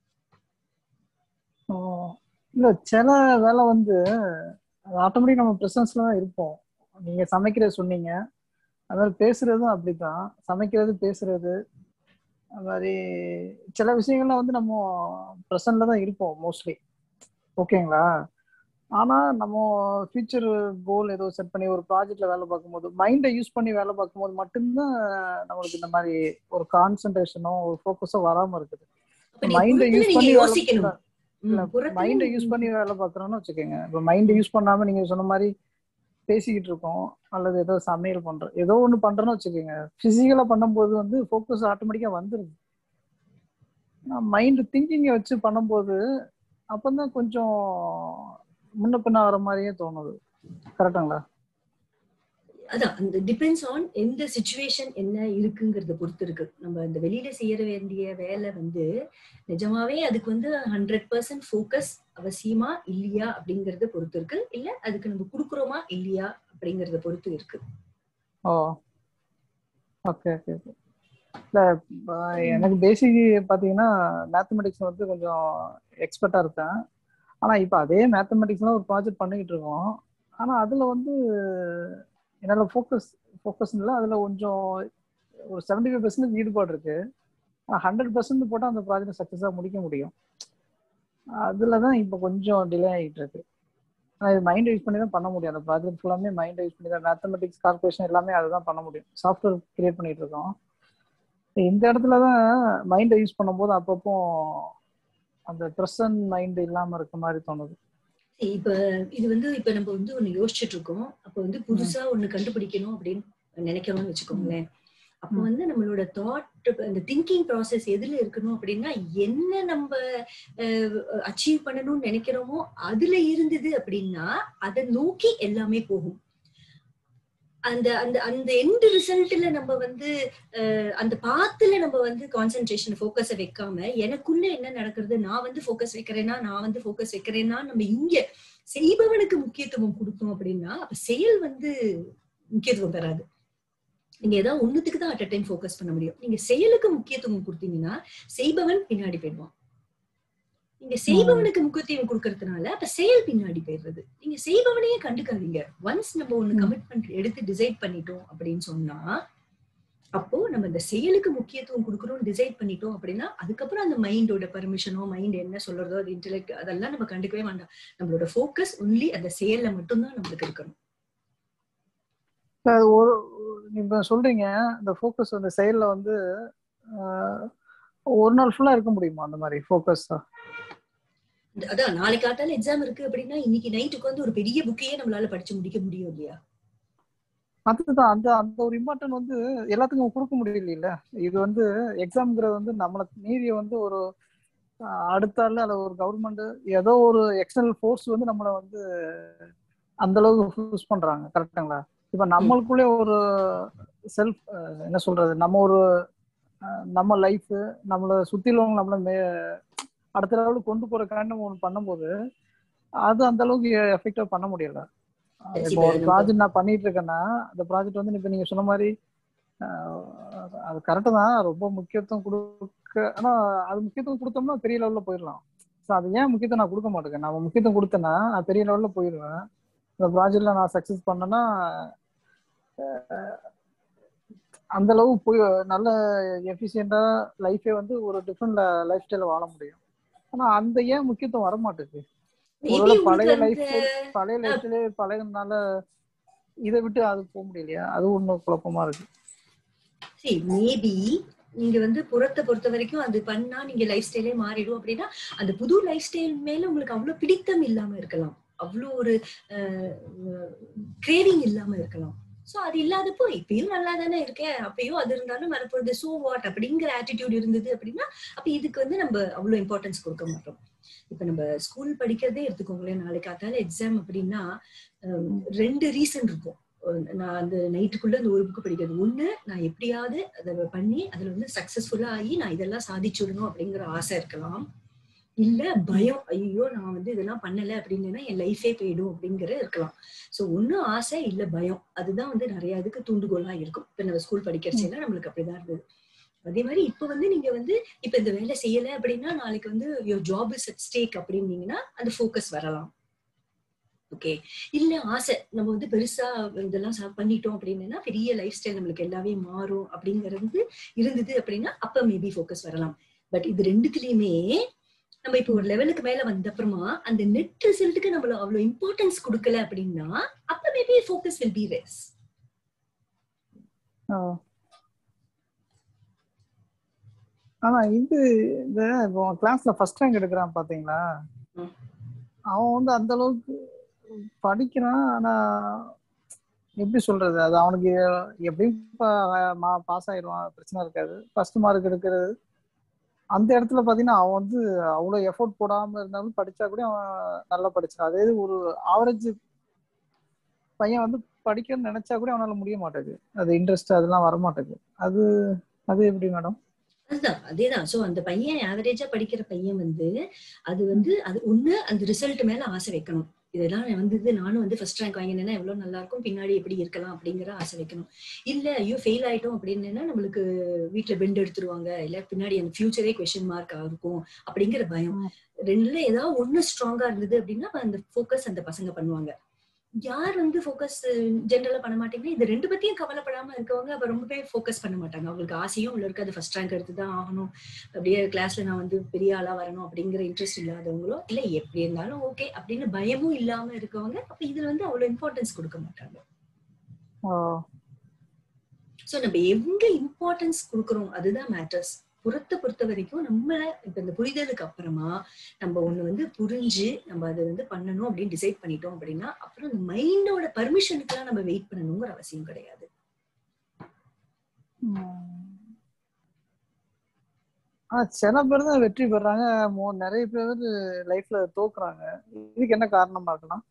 ஓ. இல்ல சில வேலை வந்து ஆட்டோமேட்டிக் நம்ம ப்ரெசன்ஸ்ல தான் இருப்போம் நீங்க சமைக்கிறது சொன்னீங்க அது மாதிரி பேசுறதும் அப்படிதான் சமைக்கிறது பேசுறது அது மாதிரி சில விஷயங்கள்ல வந்து நம்ம ப்ரெசன்ட்ல தான் இருப்போம் மோஸ்ட்லி ஓகேங்களா ஆனா நம்ம ஃபியூச்சர் கோல் ஏதோ செட் பண்ணி ஒரு ப்ராஜெக்ட்ல வேலை பார்க்கும்போது மைண்டை யூஸ் பண்ணி வேலை பார்க்கும்போது மட்டும்தான் நம்மளுக்கு இந்த மாதிரி ஒரு கான்சென்ட்ரேஷனோ ஒரு ஃபோக்கஸோ வராம இருக்குது அப்ப நீங்க மைண்டை புறத்துல யூஸ் நீங்க பண்ணி வேலை யோசிக்கணும் பார்க்கணும். இல்ல, ம், புறத்துல மைண்டை நீங்க- யூஸ் பண்ணி வேலை பார்க்குறோம்னு வச்சுக்கோங்க இப்போ மைண்டை யூஸ் பண்ணாம நீங்க சொன்ன மாதிரி பேசிக்கிட்டு இருக்கோம் அல்லது ஏதோ சமையல் பண்றோம் ஏதோ ஒண்ணு பண்றோம்னு வச்சுக்கோங்க பிசிக்கலா பண்ணும்போது வந்து ஃபோக்கஸ் ஆட்டோமேட்டிக்கா வந்துருது மைண்ட் திங்கிங்கை வச்சு பண்ணும்போது அப்பதான் கொஞ்சம் முன்ன பின்ன வர மாதிரியே தோணுது கரெக்டுங்களா அதான் அந்த டிபெண்ட்ஸ் ஆன் எந்த சுச்சுவேஷன் என்ன இருக்குங்கிறத பொறுத்து இருக்கு நம்ம இந்த வெளியில செய்யற வேண்டிய வேலை வந்து நிஜமாவே அதுக்கு வந்து ஹண்ட்ரட் பர்சன்ட் ஃபோக்கஸ் அவசியமா இல்லையா அப்படிங்கறத பொறுத்து இருக்கு இல்ல அதுக்கு நம்ம குடுக்குறோமா இல்லையா அப்படிங்கறத பொறுத்து இருக்கு ஓ ஓகே ஓகே ஓகே இல்ல இப்ப எனக்கு பேசிக் பாத்தீங்கன்னா மேத்தமெட்டிக்ஸ் வந்து கொஞ்சம் எக்ஸ்பர்ட்டா இருக்கேன் ஆனா இப்ப அதே மேத்தமெட்டிக்ஸ்ல ஒரு ப்ராஜெக்ட் பண்ணிக்கிட்டு இருக்கோம் ஆனா அதுல வந்து என்னால ஃபோக்கஸ் ஃபோக்கஸ் இல்லை அதுல கொஞ்சம் ஒரு செவன்டி ஃபைவ் பர்சன்டேஜ் ஈடுபாடு இருக்கு ஹண்ட்ரட் பர்சன்ட் போட்டால் அந்த ப்ராஜெக்ட் சக்ஸஸாக முடிக்க முடியும் அதுல தான் இப்போ கொஞ்சம் டிலே ஆகிட்டு இருக்கு ஆனா இது மைண்ட் யூஸ் பண்ணி தான் பண்ண முடியும் அந்த ப்ராஜெக்ட் ஃபுல்லாமே மைண்ட் யூஸ் பண்ணி தான் மேத்தமெட்டிக்ஸ் கால்குலேஷன் எல்லாமே அதுதான் பண்ண முடியும் சாஃப்ட்வேர் கிரியேட் பண்ணிட்டு இருக்கோம் இந்த இடத்துல தான் மைண்டை யூஸ் பண்ணும்போது அப்பப்போ அந்த ப்ரெசன்ட் மைண்ட் இல்லாம இருக்க மாதிரி தோணுது இப்ப இது வந்து இப்ப நம்ம வந்து ஒண்ணு யோசிச்சுட்டு இருக்கோம் அப்ப வந்து புதுசா ஒண்ணு கண்டுபிடிக்கணும் அப்படின்னு நினைக்கிறோம்னு வச்சுக்கோங்களேன் அப்ப ம். வந்து நம்மளோட தாட் அந்த திங்கிங் ப்ராசஸ் எதுல இருக்கணும் அப்படின்னா என்ன நம்ம அச்சீவ் பண்ணணும்னு நினைக்கிறோமோ அதுல இருந்தது அப்படின்னா அதை நோக்கி எல்லாமே போகும் அந்த அந்த அந்த எண்ட் ரிசல்ட்ல நம்ம வந்து அஹ், அந்த பாத்துல நம்ம வந்து கான்சென்ட்ரேஷன் ஃபோக்கஸை வைக்காம எனக்குள்ள என்ன நடக்கிறது நான் வந்து ஃபோக்கஸ் வைக்கிறேன்னா நான் வந்து ஃபோக்கஸ் வைக்கிறேன்னா நம்ம இங்க செய்பவனுக்கு முக்கியத்துவம் கொடுத்தோம் அப்படின்னா அப்ப செயல் வந்து முக்கியத்துவம் பெறாது நீங்க ஏதாவது ஒண்ணுத்துக்கு தான் அட் அ டைம் ஃபோக்கஸ் பண்ண முடியும் நீங்க செயலுக்கு முக்கியத்துவம் கொடுத்தீங்கன்னா செய்பவன் பின்னாடி போயிடுவான் நீங்க செய்பவனுக்கு முக்கியத்துவம் கொடுக்கறதுனால அப்ப செயல் பின்னாடி போயிடுறது நீங்க செய்பவனையே கண்டுக்காதீங்க ஒன்ஸ் நம்ம ஒண்ணு ம். கமிட்மெண்ட் எடுத்து டிசைட் பண்ணிட்டோம் அப்படின்னு சொன்னா அப்போ நம்ம இந்த செயலுக்கு முக்கியத்துவம் கொடுக்கணும்னு டிசைட் பண்ணிட்டோம் அப்படின்னா அதுக்கப்புறம் அந்த மைண்டோட பர்மிஷனோ மைண்ட் என்ன சொல்றதோ அது இன்டெலெக்ட் அதெல்லாம் நம்ம கண்டுக்கவே வேண்டாம் நம்மளோட ஃபோக்கஸ் ஒன்லி அந்த செயல்ல மட்டும்தான் நம்மளுக்கு இருக்கணும் அது ஒரு நீங்க சொல்றீங்க இந்த ஃபோக்கஸ் அந்த செயல்ல வந்து ஆஹ், ஒரு நாள் ஃபுல்லா இருக்க முடியுமா அந்த மாதிரி ஃபோக்கஸா இந்த- அதான் நாளைக்கு காத்தால எக்ஸாம் இருக்கு அப்படின்னா இன்னைக்கு நைட்டுக்கு வந்து ஒரு பெரிய புக்கையே நம்மளால படிச்சு முடிக்க முடியும் இல்லையா அதுதான் அந்த அந்த ஒரு இம்பார்ட்டன் வந்து எல்லாத்துக்கும் கொடுக்க முடியல இது வந்து எக்ஸாம்ங்கிறது வந்து நம்மளை மீறிய வந்து ஒரு ஆஹ், அடுத்த ஆள் அல்ல ஒரு கவர்மெண்ட் ஏதோ ஒரு எக்ஸ்டர்னல் ஃபோர்ஸ் வந்து நம்மளை வந்து அந்த அளவுக்கு யூஸ் பண்றாங்க கரெக்டுங்களா இப்ப நம்மளுக்குள்ளே ஒரு செல்ஃப் என்ன சொல்றது நம்ம ஒரு ஆஹ், நம்ம லைஃப் நம்மளை சுத்திலவங்க நம்மள மே அடுத்த லெவலுக்கு கொண்டு போற காரணம் ஒன்று பண்ணும்போது அது அந்த அளவுக்கு எஃபெக்டிவா பண்ண முடியல சரி, இப்போ இப்ப ஒரு நம்ம- ப்ராஜெக்ட் நான் பண்ணிட்டு இருக்கேன்னா அந்த ப்ராஜெக்ட் வந்து இப்ப நீங்க சொன்ன மாதிரி ஆஹ், அது கரெக்டு தான் ரொம்ப முக்கியத்துவம் கொடுக்க ஆனா அது முக்கியத்துவம் கொடுத்தோம்னா பெரிய லெவல்ல போயிடலாம் ஸோ அது ஏன் முக்கியத்துவம் நான் கொடுக்க மாட்டேங்க நான் முக்கியத்துவம் கொடுத்தேன்னா நான் பெரிய லெவல்ல போயிடுவேன் இந்த ப்ராஜெக்ட்ல நான் சக்சஸ் பண்ணேன்னா ஆஹ், அந்த அளவு போய் நல்ல எஃபிஷியண்டா லைஃபே வந்து ஒரு டிஃப்ரெண்ட் லைஃப் ஸ்டைல வாழ முடியும் ஆனா அந்த ஏன் முக்கியத்துவம் வர மாட்டேங்குது Maybe ஒருவேளை பழைய உங்களுக்கு லைஃப் அந்த- பழைய லைஃப் ஸ்டைலே பழையனால இதை விட்டு அது போக முடியலையா அது ஒன்றும் குழப்பமா இருக்கு சரி மேபி நீங்க வந்து புறத்தை பொறுத்த வரைக்கும் அது பண்ணா நீங்க லைஃப் ஸ்டைலே மாறிடும் அப்படின்னா அந்த புது லைஃப் ஸ்டைல் மேல உங்களுக்கு அவ்வளவு பிடித்தம் இல்லாம இருக்கலாம் அவ்வளோ ஒரு கிரேவிங் இல்லாம இருக்கலாம் சோ அது இல்லாதப்போ இப்பயும் நல்லா தானே இருக்கேன் அப்பயும் அது இருந்தாலும் வரப்போகுது சோ வாட் அப்படிங்கிற ஆட்டிடியூட் இருந்தது அப்படின்னா அப்ப இதுக்கு வந்து நம்ம அவ்வளவு இம்பார்ட்டன்ஸ் கொடுக்க மாட்டோம் இப்ப நம்ம ஸ்கூல் படிக்கிறதே எடுத்துக்கோங்களேன் நாளைக்கு காத்தால எக்ஸாம் அப்படின்னா ஹம், ரெண்டு ரீசன் இருக்கும் அஹ் நான் அந்த நைட்டுக்குள்ள அந்த ஒரு புக்கு படிக்கிறது ஒண்ணு நான் எப்படியாவது அதை பண்ணி அதுல வந்து சக்சஸ்ஃபுல்லா ஆகி நான் இதெல்லாம் சாதிச்சுடணும் அப்படிங்கிற ஆசை இருக்கலாம் இல்ல பயம் ஐயோ நான் வந்து இதெல்லாம் பண்ணல அப்படின்னா என் லைஃபே போயிடும் அப்படிங்கிற இருக்கலாம் சோ ஒண்ணு ஆசை இல்ல பயம் அதுதான் வந்து நிறைய இதுக்கு தூண்டுகோலா இருக்கும் இப்ப நம்ம ஸ்கூல் படிக்கிறச்சுல நம்மளுக்கு அப்படிதான் இருந்தது அதே மாதிரி இப்ப வந்து நீங்க வந்து இப்ப இந்த வேலை செய்யல அப்படின்னா நாளைக்கு வந்து your job is at stake அப்படின்னீங்கன்னா அந்த ஃபோக்கஸ் வரலாம் ஓகே இல்ல ஆசை நம்ம வந்து பெருசா இதெல்லாம் சா- பண்ணிட்டோம் அப்படின்னா பெரிய லைஃப் ஸ்டைல் நம்மளுக்கு எல்லாமே மாறும் அப்படிங்கிறது இருந்தது அப்படின்னா அப்ப மேபி ஃபோக்கஸ் வரலாம் பட் இது ரெண்டுத்துலயுமே நம்ம இப்போ ஒரு லெவலுக்கு மேல வந்த அப்புறமா அந்த நெட் ரிசல்ட்டுக்கு நம்மள அவ்வளவு இம்பார்ட்டன்ஸ் கொடுக்கல அப்படின்னா அப்ப மேபி ஃபோக்கஸ் வில் பி ரெஸ் ஆஹ். ஆனா இது இந்த இப்போ கிளாஸ்ல ஃபர்ஸ்ட் ரேங்க் எடுக்கிறான் பாத்தீங்களா ம். அவன் வந்து அந்த அளவுக்கு படிக்கிறான் ஆனா எப்படி சொல்றது அது அவனுக்கு எப்படியும் பாஸ் ஆயிடுவான் பிரச்சனை இருக்காது ஃபர்ஸ்ட் மார்க் எடுக்கிறது அந்த இடத்துல பாத்தீங்கன்னா அவன் வந்து அவ்வளவு எஃபோர்ட் போடாம இருந்தாலும் படிச்சா கூட அவன் நல்லா படிச்சான் அதே இது ஒரு ஆவரேஜ் பையன் வந்து படிக்கணும்னு நினைச்சா கூட அவனால முடிய மாட்டேங்குது அது இன்ட்ரெஸ்ட் அதெல்லாம் வர மாட்டேங்குது அது அது எப்படி மேடம் அதுதான் அதேதான் சோ அந்த பையன் ஆவரேஜா படிக்கிற பையன் வந்து அது வந்து அது ஒண்ணு அந்த ரிசல்ட் மேல ஆசை வைக்கணும் இதெல்லாம் வந்தது நானும் வந்து ஃபர்ஸ்ட் ரேங்க் வாங்கினேன்னா எவ்வளவு நல்லா இருக்கும் பின்னாடி எப்படி இருக்கலாம் அப்படிங்கிற ஆசை வைக்கணும் இல்ல ஐயோ ஃபெயில் ஆயிட்டோம் அப்படின்னா நம்மளுக்கு வீட்டுல பெண்ட் எடுத்துருவாங்க இல்ல பின்னாடி அந்த ஃபியூச்சரே கொஸ்டின் மார்க் இருக்கும் அப்படிங்கிற பயம் ரெண்டுல ஏதாவது ஒண்ணு ஸ்ட்ராங்கா இருந்தது அப்படின்னா அப்ப அந்த ஃபோக்கஸ் அந்த பசங்க பண்ணுவாங்க யார் வந்து ஃபோக்கஸ் ஜென்ரலா பண்ண மாட்டீங்கன்னா இது ரெண்டு பத்தியும் கவலைப்படாம இருக்கவங்க அப்ப ரொம்பவே ஃபோக்கஸ் பண்ண மாட்டாங்க அவங்களுக்கு ஆசையும் உள்ள இருக்காது ஃபர்ஸ்ட் ரேங்க் எடுத்து தான் ஆகணும் அப்படியே கிளாஸ்ல நான் வந்து பெரிய ஆளா வரணும் அப்படிங்கிற இன்ட்ரெஸ்ட் இல்லாதவங்களோ இல்ல எப்படி இருந்தாலும் ஓகே அப்படின்னு பயமும் இல்லாம இருக்கவங்க அப்ப இதுல வந்து அவ்வளவு இம்பார்ட்டன்ஸ் கொடுக்க மாட்டாங்க ஓ, சோ நம்ம எங்க இம்பார்ட்டன்ஸ் கொடுக்கறோம் அதுதான் மேட்டர்ஸ் புறத்தை பொறுத்த வரைக்கும் நம்மள இப்ப இந்த புரிதலுக்கு அப்புறமா நம்ம ஒண்ணு வந்து புரிஞ்சு நம்ம அதை வந்து பண்ணணும் அப்படின்னு டிசைட் பண்ணிட்டோம் அப்படின்னா அப்புறம் இந்த மைண்டோட பர்மிஷனுக்குலாம் நம்ம வெயிட் பண்ணணுங்கிற அவசியம் கிடையாது ம். ஆனா சில பேர் தான் வெற்றி பெறாங்க மோ- நிறைய பேர் லைஃப்ல தோக்குறாங்க இதுக்கு என்ன காரணமா இருக்கலாம்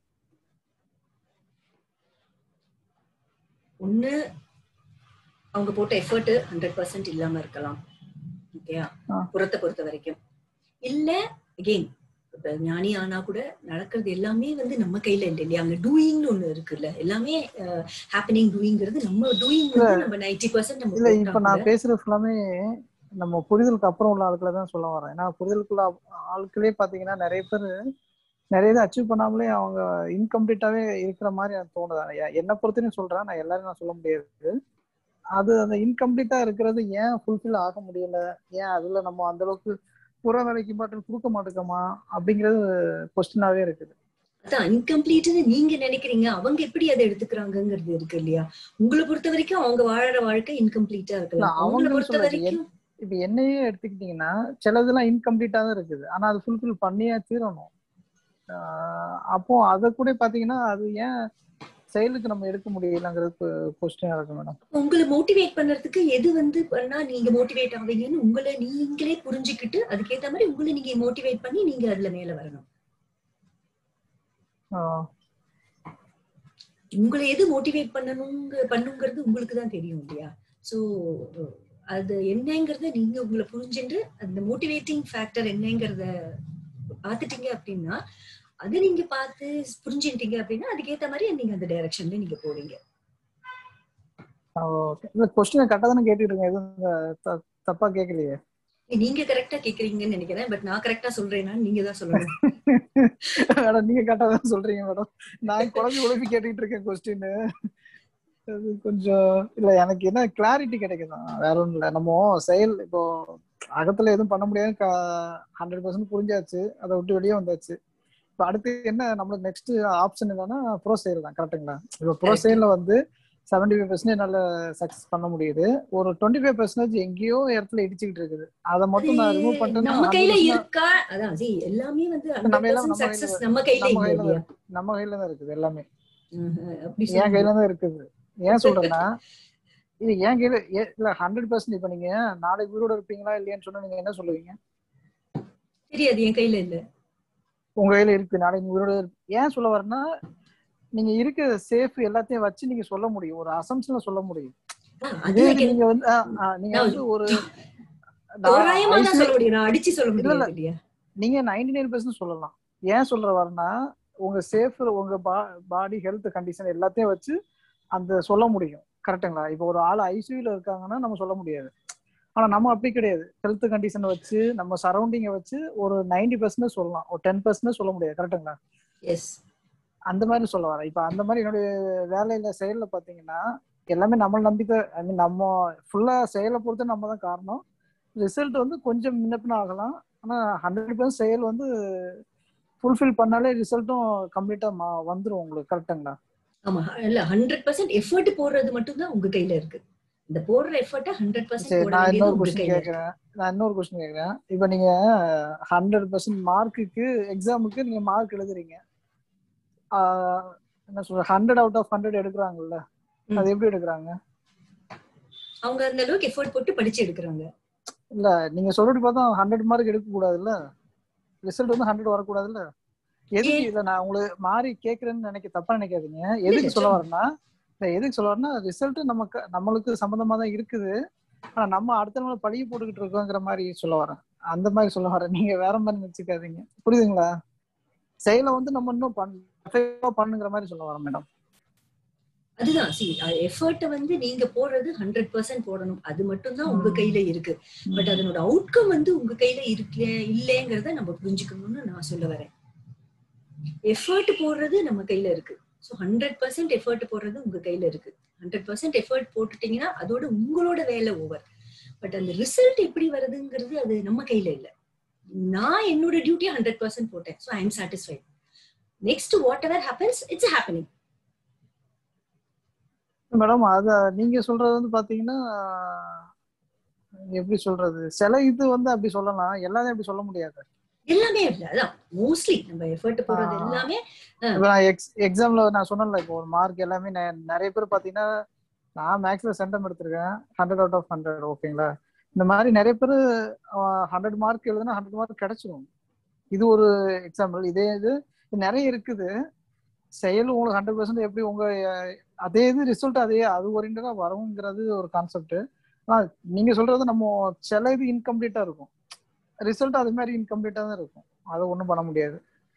ஒண்ணு அவங்க போட்ட எஃபர்ட் ஹண்ட்ரட் பர்சன்ட் இல்லாம இருக்கலாம் ஓகேயா ஆ. புறத்தை பொறுத்த வரைக்கும் இல்ல அகெயின் இப்ப ஞானி ஆனா கூட நடக்கிறது எல்லாமே வந்து நம்ம கையில இல்லை இல்லையா அங்க டூயிங்னு ஒண்ணு இருக்குல்ல எல்லாமே ஹாப்பனிங் டூயிங்கிறது நம்ம டூயிங் வந்து நம்ம நைன்டி பர்சன்ட் நம்ம இல்ல இப்ப போட்டா நான் கூட- பேசுறது ஃபுல்லாமே நம்ம புரிதலுக்கு அப்புறம் உள்ள ஆட்களை தான் சொல்ல வரேன் ஏன்னா புரிதலுக்குள்ள ஆ- ஆட்களே பாத்தீங்கன்னா நிறைய பேர் நிறைய இதை அச்சீவ் பண்ணாமலே அவங்க இன்கம்ப்ளீட்டாவே இருக்கிற மாதிரி எனக்கு தோணுது எ- என்னை பொறுத்தவரையும் சொல்றேன் நான் எல்லாரும் நான் சொல்ல முடியாது அது அந்த இன்கம்ப்ளீட்டா இருக்கிறது ஏன் ஃபுல்ஃபில் ஆக முடியல ஏன் அதுல நம்ம அந்த அளவுக்கு புற வேலைக்கு இம்பார்ட்டன்ட் கொடுக்க மாட்டேங்கோமா அப்படிங்கிறது கொஸ்டினாவே இருக்குது அதான் இன்கம்ப்ளீட்னு நீங்க நினைக்கிறீங்க அவங்க எப்படி அதை எடுத்துக்கிறாங்கங்கிறது இருக்கு இல்லையா உங்களை பொறுத்த வரைக்கும் அவங்க வாழற வாழ்க்கை இன்கம்ப்ளீட்டா இருக்கலாம் அவங்கள அவங்களும் பொறுத்த சொல்லல, வரைக்கும் இப்ப என்னையே எடுத்துக்கிட்டீங்கன்னா சிலதெல்லாம் இன்கம்ப்ளீட்டா தான் இருக்குது ஆனா அது ஃபுல்ஃபில் பண்ணியே தீரணும் ஆஹ் அப்போ அதை கூட பாத்தீங்கன்னா அது ஏன் செயலுக்கு நம்ம எடுக்க முடியலங்கிறது கொஸ்டினா இருக்கு மேடம் உங்களை மோட்டிவேட் பண்றதுக்கு எது வந்து பண்ணா நீங்க மோட்டிவேட் ஆவீங்கன்னு உங்களை நீங்களே புரிஞ்சுக்கிட்டு அதுக்கேத்த மாதிரி உங்களை நீங்க மோட்டிவேட் பண்ணி நீங்க அதுல மேல வரணும் உங்களை எது மோட்டிவேட் பண்ணணுங்க பண்ணுங்கிறது உங்களுக்கு தான் தெரியும் இல்லையா சோ அது என்னங்கறத நீங்க உங்களை புரிஞ்சுட்டு அந்த மோட்டிவேட்டிங் ஃபேக்டர் என்னங்கறத பாத்துட்டீங்க அப்படின்னா அதை நீங்க பார்த்து புரிஞ்சுட்டீங்க அப்படின்னா அதுக்கேத்த மாதிரி நீங்க அந்த டைரக்ஷன்ல நீங்க போவீங்க ஓகே இல்ல கொஸ்டினை கரெக்டா தானே கேட்டுட்டு இருக்கேன் எதுவும் த- தப்பா கேட்கலையே நீங்க கரெக்டா கேக்குறீங்கன்னு நினைக்கிறேன் பட் நான் கரெக்டா சொல்றேன்னா நீங்க தான் சொல்லணும் மேடம் நீங்க கரெக்டா தான் சொல்றீங்க மேடம் நான் குழம்பு குழம்பி கேட்டுட்டு இருக்கேன் கொஸ்டின் அது கொஞ்சம் இல்ல எனக்கு என்ன கிளாரிட்டி கிடைக்குதான் வேற ஒண்ணும் இல்ல நம்ம செயல் இப்போ அகத்துல எதுவும் பண்ண முடியாது ஹண்ட்ரட் பர்சன்ட் புரிஞ்சாச்சு அதை விட்டு வெளியே வந்தாச்சு இப்போ அடுத்து என்ன நம்மளுக்கு நெக்ஸ்ட் ஆப்ஷன் என்னன்னா ப்ரோ செயல் தான் கரெக்ட்டுங்களா இப்போ ப்ரோ Correct. செயல்ல வந்து செவன்டி ஃபைவ் பர்சன்டேஜ் நல்ல சக்சஸ் பண்ண முடியுது ஒரு டுவெண்ட்டி ஃபைவ் பர்சன்டேஜ் எங்கேயோ இடத்துல இடிச்சுக்கிட்டு இருக்குது அதை மட்டும் நான் ரிமூவ் பண்ணிட்டேன்னா நம்ம கையில 100% இருக்கா அதான் see, எல்லாமே வந்து நம்ம எல்லாம் நம்ம சக்சஸ் கையில- நம்ம கையில நம்ம இல்ல கையில இல்லையா நம்ம கையில தான் இருக்குது எல்லாமே ஆஹ் அப்படி என் சொல்லுங்க. கையில தான் இருக்குது ஏன் சொல்றேன்னா இது என் கையில ஏ- இல்ல ஹண்ட்ரட் பர்சன்ட் இப்ப நீங்க நாளைக்கு உயிரோட இருப்பீங்களா இல்லையான்னு சொன்னா நீங்க என்ன சொல்லுவீங்க தெரியாது என் கையில இல்ல உங்க கையில இருக்கு நாளைக்கு நீங்க உயிரோட இருப்ப- ஏன் சொல்ல வரேன்னா நீங்க இருக்க சேஃப் எல்லாத்தையும் வச்சு நீங்க சொல்ல முடியும் ஒரு அசம்ஷன்ல சொல்ல முடியும் ஆஹ் அது இதே எனக்கு நீங்க வந்து ஆ, ஆ, நீங்க நான் வந்து ஒரு நான் தோராயமா தான் ICU சொல்ல முடியும் நான் அடிச்சு சொல்ல இல்ல, முடியாது இல்ல. இல்லையா நீங்க நைன்டி நைன் பர்சன்ட் சொல்லலாம் ஏன் சொல்ற வரேன்னா உங்க சேஃப் உங்க பாடி ஹெல்த் கண்டிஷன் எல்லாத்தையும் வச்சு அந்த சொல்ல முடியும் கரெக்ட்டுங்களா இப்போ ஒரு ஆள் ஐசியூல இருக்காங்கன்னா நம்ம சொல்ல முடியாது ஆனா நம்ம அப்படி கிடையாது ஹெல்த் கண்டிஷனை வச்சு நம்ம சரௌண்டிங்கை வச்சு ஒரு நைன்டி பர்சன்ட் சொல்லலாம் ஒரு டென் பர்சன்ட் சொல்ல முடியாது கரெக்ட்டுங்களா எஸ் அந்த மாதிரி சொல்ல வரேன் இப்போ அந்த மாதிரி என்னுடைய வேலையில செயல்ல பாத்தீங்கன்னா எல்லாமே நம்மள நம்பிக்கை ஐ மீன் நம்ம ஃபுல்லா செயலை பொறுத்து நம்ம தான் காரணம் ரிசல்ட் வந்து கொஞ்சம் முன்னப்பின ஆகலாம் ஆனா ஹண்ட்ரட் பர்சன்ட் செயல் வந்து ஃபுல்ஃபில் பண்ணாலே ரிசல்ட்டும் கம்ப்ளீட்டா வந்துரும் உங்களுக்கு கரெக்டுங்களா ஆமா இல்ல ஹண்ட்ரட் பர்சன்ட் எஃபர்ட் போடுறது மட்டும் தான் உங்க கையில இருக்கு இந்த போடுற எஃபர்ட்டை ஹண்ட்ரட் பர்சன்ட் சரி போட நான் வேண்டியது இன்னொரு உங்க கொஸ்டின் கையில இருக்கு கேட்கறேன் நான் இன்னொரு கொஸ்டின் கேட்கறேன் இப்போ நீங்க ஹண்ட்ரட் பர்சன்ட் மார்க்குக்கு எக்ஸாமுக்கு நீங்க மார்க் எழுதுறீங்க ஆஹ் என்ன சொல்ற ஹண்ட்ரட் அவுட் ஆஃப் ஹண்ட்ரட் எடுக்கிறாங்கல்ல அது எப்படி எடுக்கிறாங்க அவங்க அந்த அளவுக்கு எஃபர்ட் போட்டு படிச்சு எடுக்கிறாங்க இல்ல நீங்க சொல்றது பார்த்தா ஹண்ட்ரட் மார்க் எடுக்க கூடாதுல்ல ரிசல்ட் வந்து ஹண்ட்ரட் வரக்கூடாதுல்ல எதுக்கு ஏன்? இல்ல நான் உங்களுக்கு மாறி கேக்குறேன்னு நினைக்க தப்பா நினைக்காதீங்க எதுக்கு இல்ல, சொல்ல சொல்லுங்க. வரேன்னா இல்ல எதுக்கு சொல்ல வரேன்னா ரிசல்ட் நமக்கு நம்மளுக்கு சம்பந்தமா தான் இருக்குது ஆனா நம்ம அடுத்த நாள் பழிய போட்டுக்கிட்டு இருக்கோங்கிற மாதிரி சொல்ல வரேன் அந்த மாதிரி சொல்ல வரேன் நீங்க வேற மாதிரி நினைச்சுக்காதீங்க புரியுதுங்களா செயலை வந்து நம்ம இன்னும் பண்ண பண்ணுங்கிற மாதிரி சொல்ல வரேன் மேடம் அதுதான் சி எஃபர்ட்டை வந்து நீங்க போடுறது ஹண்ட்ரட் பர்சன்ட் போடணும் அது மட்டும் தான் உங்க கையில இருக்கு பட் அதனோட அவுட்கம் வந்து உங்க கையில இருக்கு இல்லைங்கிறத நம்ம புரிஞ்சுக்கணும்னு நான் சொல்ல வரேன் எஃபர்ட் போடுறது நம்ம கையில இருக்கு ஸோ ஹண்ட்ரட் பர்சன்ட் எஃபர்ட் போடுறது உங்க கையில இருக்கு ஹண்ட்ரட் பர்சன்ட் எஃபர்ட் போட்டுட்டீங்கன்னா அதோட உங்களோட வேலை ஓவர் பட் அந்த ரிசல்ட் எப்படி வருதுங்கிறது அது நம்ம கையில இல்ல நான் என்னோட டியூட்டி ஹண்ட்ரட் பர்சன்ட் போட்டேன் so I am satisfied next whatever happens it's happening madam அத நீங்க சொல்றது வந்து பாத்தீங்கன்னா எப்படி சொல்றது சில இது வந்து அப்படி சொல்லலாம் எல்லாமே அப்படி சொல்ல முடியாது எல்லாமே இல்ல அதான் மோஸ்ட்லி நம்ம எஃபர்ட் போடுறது ஆ. எல்லாமே இப்ப நான் எக்ஸ் எக்ஸாம்ல நான் சொன்னேன்ல இப்போ ஒரு மார்க் எல்லாமே நெ- நிறைய பேர் பாத்தீங்கன்னா நான் மேக்ஸ்ல சென்டம் எடுத்திருக்கேன் ஹண்ட்ரட் அவுட் ஆஃப் ஹண்ட்ரட் ஓகேங்களா இந்த மாதிரி நிறைய பேர் ஹண்ட்ரட் மார்க் எழுதுனா ஹண்ட்ரட் மார்க் கிடைச்சிரும் இது ஒரு எக்ஸாம்பிள் இதே இது இது நிறைய இருக்குது செயல் உங்களுக்கு ஹண்ட்ரட் பர்சன்ட் எப்படி உங்க அஹ், அதே இது ரிசல்ட் அதே அது ஓரியன்டா வருங்கிறது ஒரு கான்செப்ட் ஆனா நீங்க சொல்றது நம்ம சில இது இன்கம்ப்ளீட்டா இருக்கும் ரிசல்ட் அது மாதிரி இன்கம்ப்ளீட்டா தான் இருக்கும் அதை ஒண்ணும் பண்ண முடியாது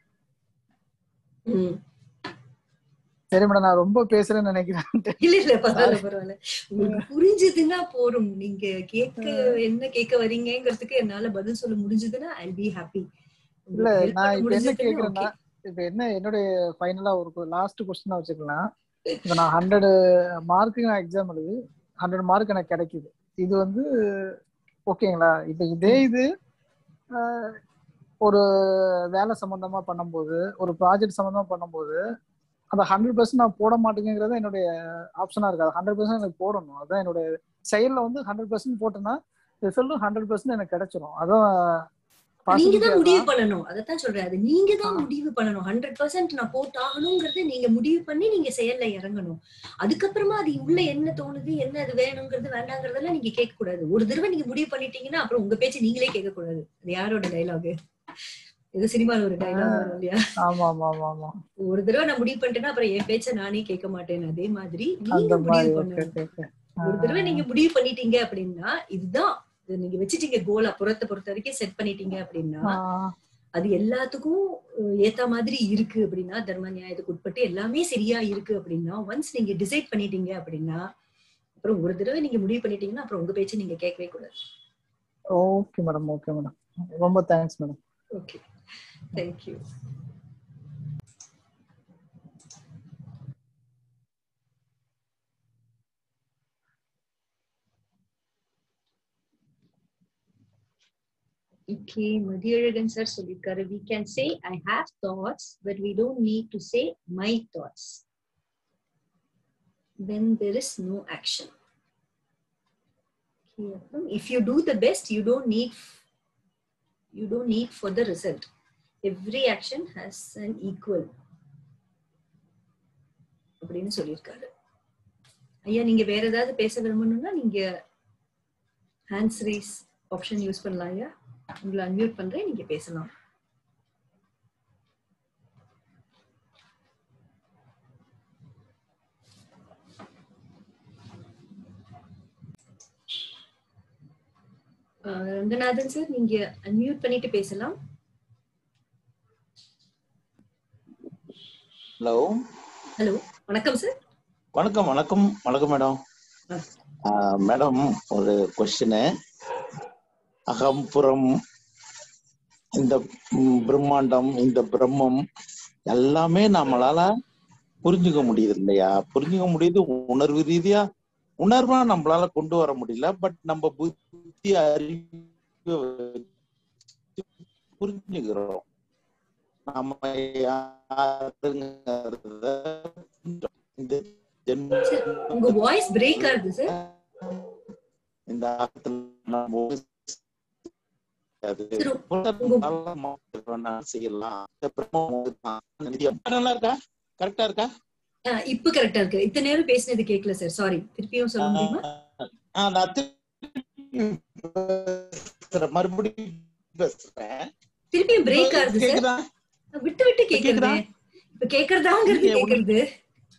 ம். சரி மேடம் நான் ரொம்ப பேசுறேன்னு நினைக்கிறேன் இல்ல இல்ல பரவாயில்ல பரவாயில்ல உங்களுக்கு புரிஞ்சுதுன்னா போறோம் நீங்க கேட்க என்ன கேட்க வரீங்கங்கிறதுக்கு என்னால பதில் சொல்ல முடிஞ்சதுன்னா ஐ பி ஹாப்பி இல்ல நான் இப்ப என்ன கேக்குறேன்னா இப்ப என்ன என்னுடைய ஃபைனலா ஒரு லாஸ்ட் கொஸ்டினா வச்சுக்கலாம் இப்ப நான் ஹண்ட்ரட் மார்க்கு நான் எக்ஸாம் எழுது ஹண்ட்ரட் மார்க் எனக்கு கிடைக்குது இது வந்து ஓகேங்களா இப்ப இதே இது ஆஹ், ஒரு வேலை சம்பந்தமா பண்ணும்போது ஒரு ப்ராஜெக்ட் சம்பந்தமா பண்ணும்போது அந்த ஹண்ட்ரட் பர்சன்ட் நான் போட மாட்டேங்கிறது என்னுடைய ஆப்ஷனா இருக்கு அது ஹண்ட்ரட் பர்சன்ட் எனக்கு போடணும் அதான் என்னுடைய செயல்ல வந்து ஹண்ட்ரட் பர்சன்ட் போட்டேன்னா ரிசல்ட்டும் ஹண்ட்ரட் பர்சன்ட் எனக்கு கிடைச்சிரும் அதான் நீங்க தான் possibility முடிவு அதான். பண்ணணும் அதத்தான் சொல்றேன் அது நீங்க தான் ஆ. முடிவு பண்ணணும் ஹண்ட்ரட் பர்சன்ட் நான் போட்டாகணுங்கிறத நீங்க முடிவு பண்ணி நீங்க செயல்ல இறங்கணும் அதுக்கப்புறமா அது உள்ள என்ன தோணுது என்ன அது வேணுங்கிறது வேண்டாங்கிறதெல்லாம் நீங்க கேட்க கூடாது ஒரு தடவை நீங்க முடிவு பண்ணிட்டீங்கன்னா அப்புறம் உங்க பேச்சு நீங்களே கேட்க கூடாது அது யாரோட டைலாக் இது சினிமால ஒரு டைலாக் வரும் இல்லையா ஆமா ஆமா ஆமா ஆமா ஒரு தடவை நான் முடிவு பண்ணிட்டேன்னா அப்புறம் என் பேச்ச நானே கேட்க மாட்டேன் அதே மாதிரி நீங்க அந்த மாதிரி முடிவு ஓகே பண்ணணும் ஓகே ஓகே ஒரு தடவை நீங்க முடிவு பண்ணிட்டீங்க அப்படின்னா இதுதான் இது நீங்க வச்சுட்டீங்க கோலா புறத்தை பொறுத்த வரைக்கும் செட் பண்ணிட்டீங்க அப்படின்னா அது எல்லாத்துக்கும் அஹ், ஏத்த மாதிரி இருக்கு அப்படின்னா தர்ம நியாயத்துக்கு உட்பட்டு எல்லாமே சரியா இருக்கு அப்படின்னா ஒன்ஸ் நீங்க டிசைட் பண்ணிட்டீங்க அப்படின்னா அப்புறம் ஒரு தடவை நீங்க முடிவு பண்ணிட்டீங்கன்னா அப்புறம் உங்க பேச்சு நீங்க கேட்கவே கூடாது ஓகே மேடம் ஓகே மேடம் ரொம்ப thanks madam okay thank you Okay, Mathiyazhagan sir சொல்லியிருக்காரு we can say I have thoughts but we don't need to say my thoughts when there is no action. Okay, அப்புறம் if you do the best you don't need you don't need for the result. Every action has an equal. அப்படின்னு சொல்லியிருக்காரு ஐயா நீங்க வேற ஏதாவது பேச விரும்பணும்னா நீங்க hands race option use பண்ணலாம் ஐயா உங்களை அன்மியூட் பண்றேன் நீங்க பேசலாம் ஆஹ் ரங்கநாதன் சார் நீங்க அன்மியூட் பண்ணிட்டு பேசலாம் ஹலோ ஹலோ வணக்கம் சார் வணக்கம் வணக்கம் வணக்கம் மேடம் மேடம் ஒரு கொஸ்டின் அகம் புறம் இந்த ம், பிரம்மாண்டம் இந்த பிரம்மம் எல்லாமே நம்மளால புரிஞ்சுக்க முடியுது இல்லையா புரிஞ்சுக்க முடியுது உணர்வு ரீதியா உணர்வா நம்மளால கொண்டு வர முடியல பட் நம்ம புத்தி அறிவு வச்சு புரிஞ்சுக்கிறோம் நம்ம யாருங்கிறத இந்த ஜென்ம சார் உங்க வாய்ஸ் பிரேக் ஆகுது சார் இந்த ஆத்துல நம்ம ஒரு அது திரு- புலனால மாற்ற வேணாலும் செய்யலாம் இந்த பிரம்மம் ஒண்ணுதான். நித்தியம். நல்லா இருக்கா கரெக்டா இருக்கா ஆஹ் இப்ப கரெக்டா இருக்கு இத்தனை நேரம் பேசினது கேட்கல சார் சாரி திருப்பியும் சொல்ல முடியுமா ஆ, நான் திருப்பி பேசுறேன். மறுபடியும் பேசுறேன் திருப்பியும் பிரேக் ஆகுது சார் கேக்குதா விட்டு விட்டு கேக்குறது இப்ப கேக்குறதாங்கிறது இல்லையே, ஒண்ணு- கேக்குறது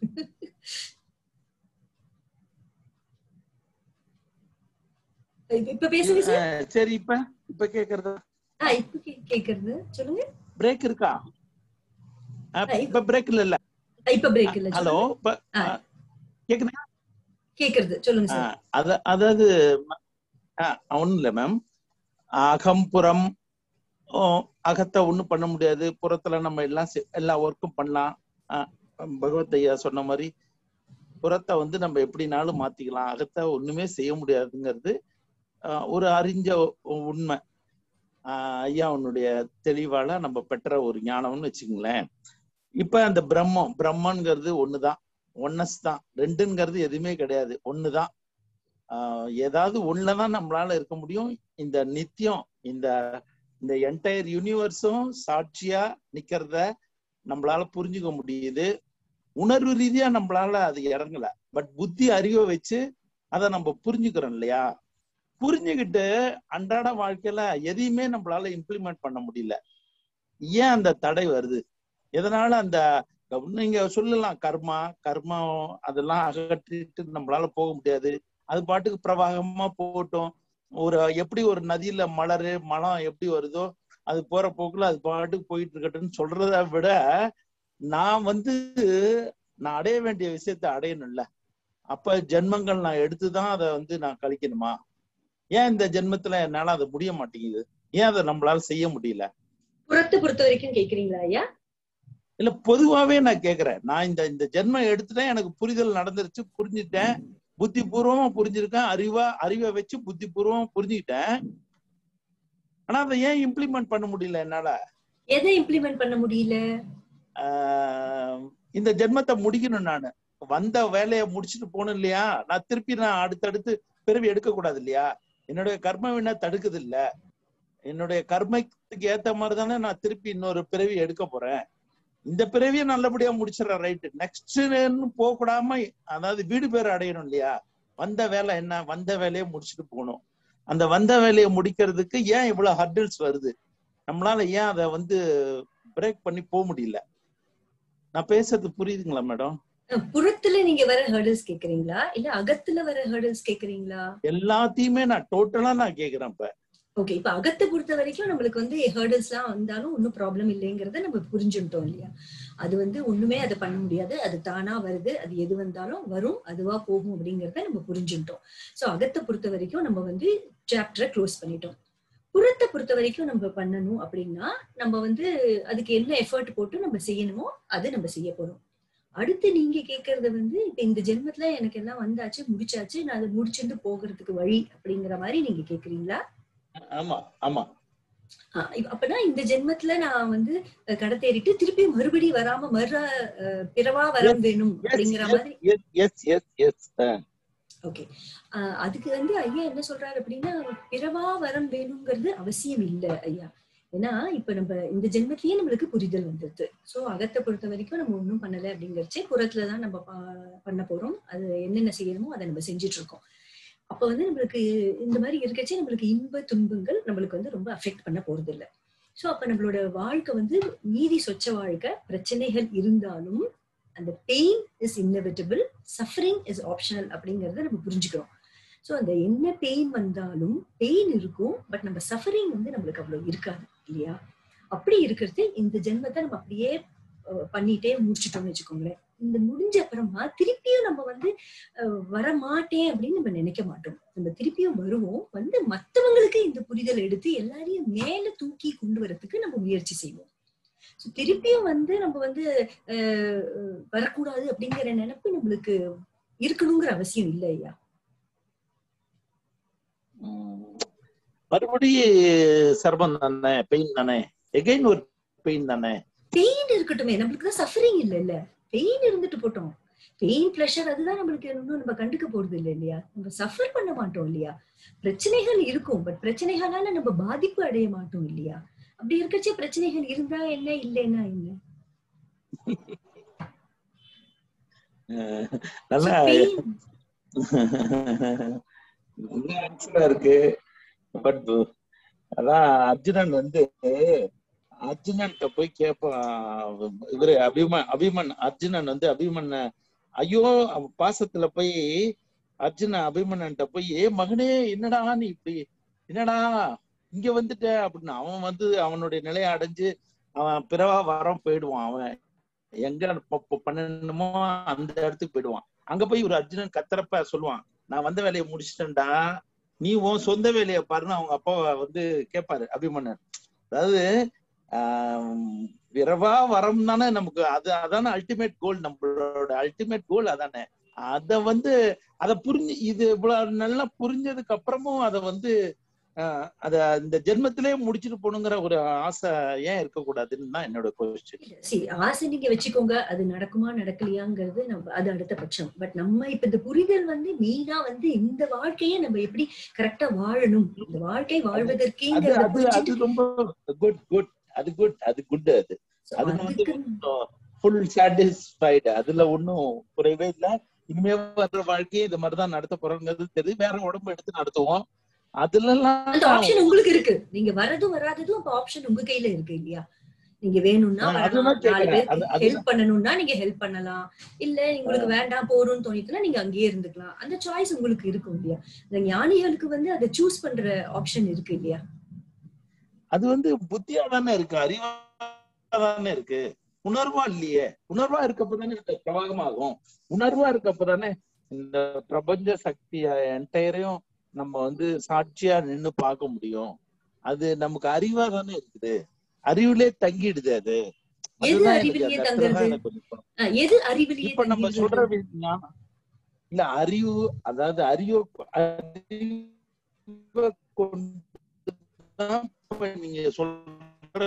இப்ப- இப்ப பேசுங்க ஆ, சார் சரி இப்ப இப்ப கேக்குறதா ஆஹ் இப்ப கே- கேக்குறது சொல்லுங்க பிரேக் இருக்கா ஆ, ஆ, இப்ப பிரேக் இல்ல இல்ல ஆஹ் இப்ப பிரேக் இல்ல ஹலோ சொல்லுங்க. இப்ப ஆ. ஆ, கேக்குதா கேக்குறது சொல்லுங்க ஆ, சார் அத அதாவது ஒண்ணும் இல்ல மேம் அகம் புறம் ஓ, அகத்தை ஒண்ணும் பண்ண முடியாது புறத்துல நம்ம எல்லாம் செ- எல்லா ஒர்க்கும் பண்ணலாம் ஆ, பகவத் ஐயா சொன்ன மாதிரி புறத்தை வந்து நம்ம எப்படினாலும் மாத்திக்கலாம் அகத்தை ஒண்ணுமே செய்ய முடியாதுங்கிறது ஆஹ் ஒரு அறிஞ்ச உ- உண்மை ஆஹ் ஐயா உன்னுடைய தெளிவால நம்ம பெற்ற ஒரு ஞானம்னு வச்சுங்களேன் இப்ப அந்த பிரம்மம் பிரம்மன்கிறது ஒண்ணுதான் ஒன்னஸ் தான் ரெண்டுங்கிறது எதுவுமே கிடையாது ஒண்ணுதான் ஆஹ் ஏதாவது ஒண்ணுலதான் நம்மளால இருக்க முடியும் இந்த நித்தியம் இந்த இந்த என்டையர் யூனிவர்ஸும் சாட்சியா நிக்கிறத நம்மளால புரிஞ்சுக்க முடியுது உணர்வு ரீதியா நம்மளால அது இறங்கல பட் புத்தி அறிவை வச்சு அதை நம்ம புரிஞ்சுக்கிறோம் இல்லையா புரிஞ்சுக்கிட்டு அன்றாட வாழ்க்கையில எதையுமே நம்மளால இம்ப்ளிமெண்ட் பண்ண முடியல ஏன் அந்த தடை வருது எதனால அந்த நீங்க சொல்லலாம் கர்மா கர்மம் அதெல்லாம் அகற்றிட்டு நம்மளால போக முடியாது அது பாட்டுக்கு பிரவாகமா போகட்டும் ஒரு எப்படி ஒரு நதியில மலரு மலம் எப்படி வருதோ அது போற போக்குல அது பாட்டுக்கு போயிட்டு இருக்கட்டும்னு சொல்றத விட நான் வந்து நான் அடைய வேண்டிய விஷயத்த அடையணும்ல அப்ப ஜென்மங்கள் நான் எடுத்துதான் அதை வந்து நான் கழிக்கணுமா ஏன் இந்த ஜென்மத்துல என்னால அது முடிய மாட்டேங்குது ஏன் அதை நம்மளால செய்ய முடியல புறத்தை பொறுத்த வரைக்கும் கேக்குறீங்களா ஐயா இல்ல பொதுவாவே நான் கேக்குறேன் நான் இந்த இந்த ஜென்மம் எடுத்துட்டேன் எனக்கு புரிதல் நடந்துருச்சு புரிஞ்சுட்டேன் புத்தி பூர்வமா புரிஞ்சிருக்கேன் அறிவா அறிவை வச்சு புத்தி பூர்வமா புரிஞ்சுக்கிட்டேன் ஆனா அதை ஏன் இம்ப்ளிமெண்ட் பண்ண முடியல என்னால எதை இம்ப்ளிமெண்ட் பண்ண முடியல ஆஹ் இந்த ஜென்மத்தை முடிக்கணும் நானு வந்த வேலையை முடிச்சுட்டு போகணும் இல்லையா நான் திருப்பி நான் அடுத்தடுத்து பிறவி எடுக்க கூடாது இல்லையா என்னுடைய கர்ம வினா தடுக்குது இல்ல என்னுடைய கர்மத்துக்கு ஏத்த மாதிரி தானே நான் திருப்பி இன்னொரு பிறவி எடுக்க போறேன் இந்த பிறவியை நல்லபடியா முடிச்சிடறேன் ரைட்டு நெக்ஸ்ட்னு போக கூடாம அதாவது வீடு பேர் அடையணும் இல்லையா வந்த வேலை என்ன வந்த வேலையை முடிச்சுட்டு போகணும் அந்த வந்த வேலையை முடிக்கிறதுக்கு ஏன் இவ்வளவு ஹர்டில்ஸ் வருது நம்மளால ஏன் அதை வந்து பிரேக் பண்ணி போக முடியல நான் பேசுறது புரியுதுங்களா மேடம் அஹ் புறத்துல நீங்க வர ஹர்டல்ஸ் கேக்குறீங்களா இல்ல அகத்துல வர ஹர்டல்ஸ் கேக்குறீங்களா எல்லாத்தையுமே நான் டோட்டலா நான் கேக்குறேன் இப்ப ஓகே இப்ப அகத்தை பொறுத்த வரைக்கும் நம்மளுக்கு வந்து ஹர்டல்ஸ் எல்லாம் வந்தாலும் ஒன்னும் ப்ராப்ளம் இல்லைங்கிறத நம்ம புரிஞ்சுட்டோம் இல்லையா அது வந்து ஒண்ணுமே அதை பண்ண முடியாது அது தானா வருது அது எது வந்தாலும் வரும் அதுவா போகும் அப்படிங்கறத நம்ம புரிஞ்சுட்டோம் சோ அகத்தை பொறுத்த வரைக்கும் நம்ம வந்து சாப்டரை க்ளோஸ் பண்ணிட்டோம் புறத்தை பொறுத்த வரைக்கும் நம்ம பண்ணணும் அப்படின்னா நம்ம வந்து அதுக்கு என்ன எஃபர்ட் போட்டு நம்ம செய்யணுமோ அது நம்ம செய்ய போறோம் அடுத்து நீங்க கேக்குறது வந்து இப்ப இந்த ஜென்மத்துல எனக்கு எல்லாம் வந்தாச்சு முடிச்சாச்சு நான் அதை முடிச்சுட்டு போகிறதுக்கு வழி அப்படிங்கிற மாதிரி நீங்க கேக்குறீங்களா ஆமா ஆமா ஆஹ் இப்ப அப்பனா இந்த ஜென்மத்துல நான் வந்து அஹ், கடை தேறிட்டு திருப்பி மறுபடியும் வராம மறு அஹ், பிறவா வரம் வேணும் அப்படிங்கிற மாதிரி எஸ் எஸ் எஸ் ஓகே அதுக்கு வந்து ஐயா என்ன சொல்றாரு அப்படின்னா பிறவா வரம் வேணுங்கிறது அவசியம் இல்லை ஐயா ஏன்னா இப்ப நம்ம இந்த ஜென்மத்திலேயே நம்மளுக்கு புரிதல் வந்துருது சோ அகத்தை பொறுத்த வரைக்கும் நம்ம ஒண்ணும் பண்ணல அப்படிங்கறச்சே புறத்துலதான் நம்ம பா- பண்ண போறோம் அது என்னென்ன செய்யணுமோ அதை நம்ம செஞ்சுட்டு இருக்கோம் அப்ப வந்து நம்மளுக்கு இந்த மாதிரி இருக்கச்சே நம்மளுக்கு இன்ப துன்பங்கள் நம்மளுக்கு வந்து ரொம்ப அஃபெக்ட் பண்ண போறது இல்ல சோ அப்ப நம்மளோட வாழ்க்கை வந்து நீதி சொச்ச வாழ்க்கை பிரச்சனைகள் இருந்தாலும் அந்த pain is inevitable suffering is optional அப்படிங்கறத நம்ம புரிஞ்சுக்கிறோம் சோ அந்த என்ன பெயின் வந்தாலும் பெயின் இருக்கும் பட் நம்ம சஃபரிங் வந்து நம்மளுக்கு அவ்வளவு இருக்காது இல்லையா அப்படி இருக்கிறது இந்த ஜென்மத்தை நம்ம அப்படியே அஹ், பண்ணிட்டே முடிச்சிட்டோம்னு வச்சுக்கோங்களேன் இந்த முடிஞ்ச அப்புறமா திருப்பியும் நம்ம வந்து அஹ், வரமாட்டேன் அப்படின்னு நம்ம நினைக்க மாட்டோம் நம்ம திருப்பியும் வருவோம் வந்து மத்தவங்களுக்கு இந்த புரிதல் எடுத்து எல்லாரையும் மேல தூக்கி கொண்டு வரதுக்கு நம்ம முயற்சி செய்வோம் So, திருப்பியும் வந்து நம்ம வந்து அஹ், அஹ், வரக்கூடாது அப்படிங்கிற நினைப்பு நம்மளுக்கு இருக்கணுங்கிற அவசியம் இல்லை ஐயா மறுபடியும் சர்பம் தானே பெயின் தானே எகைன் ஒரு பெயின் தானே பெயின் இருக்கட்டுமே நம்மளுக்கு தான் சஃபரிங் இல்ல இல்ல பெயின் இருந்துட்டு போட்டோம் பெயின் ப்ரெஷர் அதுதான் நம்மளுக்கு இன்னும் நம்ம கண்டுக்க போறது இல்லை இல்லையா நம்ம சஃபர் பண்ண மாட்டோம் இல்லையா பிரச்சனைகள் இருக்கும் பட் பிரச்சனைகளால நம்ம பாதிப்பு அடைய மாட்டோம் இல்லையா அப்படி இருக்கச்சே பிரச்சனைகள் இருந்தா என்ன இல்லைன்னா என்ன அஹ் நல்லா பெயின் நல்ல ஆன்சரா இருக்கு பட் அதான் அர்ஜுனன் வந்து அர்ஜுனன்கிட்ட போய் கேட்பான் இவரு அபிமன் அபிமன் அர்ஜுனன் வந்து அபிமன்ன ஐயோ அவன் பாசத்துல போய் அர்ஜுன அபிமன்னன்ட்ட போய் ஏ மகனே என்னடா நீ இப்படி என்னடா இங்க வந்துட்ட அப்படின்னு அவன் வந்து அவனுடைய நிலையை அடைஞ்சு அவன் பிறவா வரம் போயிடுவான் அவன் எங்க ப- ப- பண்ணணுமோ அந்த இடத்துக்கு போயிடுவான் அங்க போய் ஒரு அர்ஜுனன் கத்துறப்ப சொல்லுவான் நான் வந்த வேலையை முடிச்சிட்டேன்டா நீ உன் சொந்த வேலையை பாருன்னு அவங்க அப்பா வந்து கேட்பாரு அபிமன்னன் அதாவது ஆஹ் விரவா வரம் தானே நமக்கு அது அதானே அல்டிமேட் கோல் நம்மளோட அல்டிமேட் கோல் அதானே அத வந்து அத புரிஞ்சு இது இவ்வளவு நல்லா புரிஞ்சதுக்கு அப்புறமும் அத வந்து ஆஹ் அத இந்த ஜென்மத்திலே முடிச்சுட்டு போகணுங்கிற ஒரு ஆசை ஏன் இருக்கக்கூடாதுன்னு தான் என்னோட கொஸ்டின் சரி ஆசை நீங்க வச்சுக்கோங்க அது நடக்குமா நடக்கலையாங்கிறது நம்ம அது அடுத்த பட்சம் பட் நம்ம இப்ப இந்த புரிதல் வந்து மெயினா வந்து இந்த வாழ்க்கையை நம்ம எப்படி கரெக்டா வாழணும் இந்த வாழ்க்கை அது வாழ்வதற்கேங்கிறத அது புரிஞ்சுட்டு அது ரொம்ப குட் குட் அது குட் அது குட் அது So, அது வந்து அதுக்கு ஃபுல் சாட்டிஸ்ஃபைடு அதுல ஒன்றும் குறைவே இல்ல இனிமே வர்ற வாழ்க்கையை இது மாதிரிதான் நடத்த போறோங்கிறது தெரியுது வேற உடம்பு எடுத்து நடத்துவோம் அதுல அந்த ஆப்ஷன் உங்களுக்கு இருக்கு நீங்க வரதும் வராததும் அப்ப ஆப்ஷன் உங்க கையில இருக்கு இல்லையா நீங்க வேணும்னா நான் வரலாம் அதுதான் நாலு கேக்குறேன். பேருக்கு அது- அதுதான். ஹெல்ப் பண்ணணும்னா நீங்க ஹெல்ப் பண்ணலாம் இல்ல உங்களுக்கு வேண்டாம் போறோம்னு தோணிட்டுனா நீங்க அங்கேயே இருந்துக்கலாம் அந்த சாய்ஸ் உங்களுக்கு இருக்கும் இல்லையா இந்த ஞானிகளுக்கு வந்து அதை சூஸ் பண்ற ஆப்ஷன் இருக்கு இல்லையா அது வந்து புத்தியா தானே இருக்கு அறிவா தானே இருக்கு உணர்வா இல்லையே உணர்வா இருக்கப்பதானே இந்த பிரவாகமாகும் உணர்வா இருக்கப்பதானே இந்த பிரபஞ்ச சக்தி என்டையரையும் நம்ம வந்து சாட்சியா நின்னு பார்க்க முடியும் அது நமக்கு அறிவா தானே இருக்குது அறிவுலே தங்கிடுது அது எது அதுதான் எனக்கு அறிவிலேயே அந்த இடத்துல தான் தங்குறது எனக்கு கொஞ்சம் அஹ், எது அறிவிலேயே இப்ப நம்ம தங்கிடுறது? சொல்ற விஞ்ஞானம் இல்ல அறிவு அதாவது அறிவு அறிவை கொண்டுதான் இப்ப நீங்க சொல்ற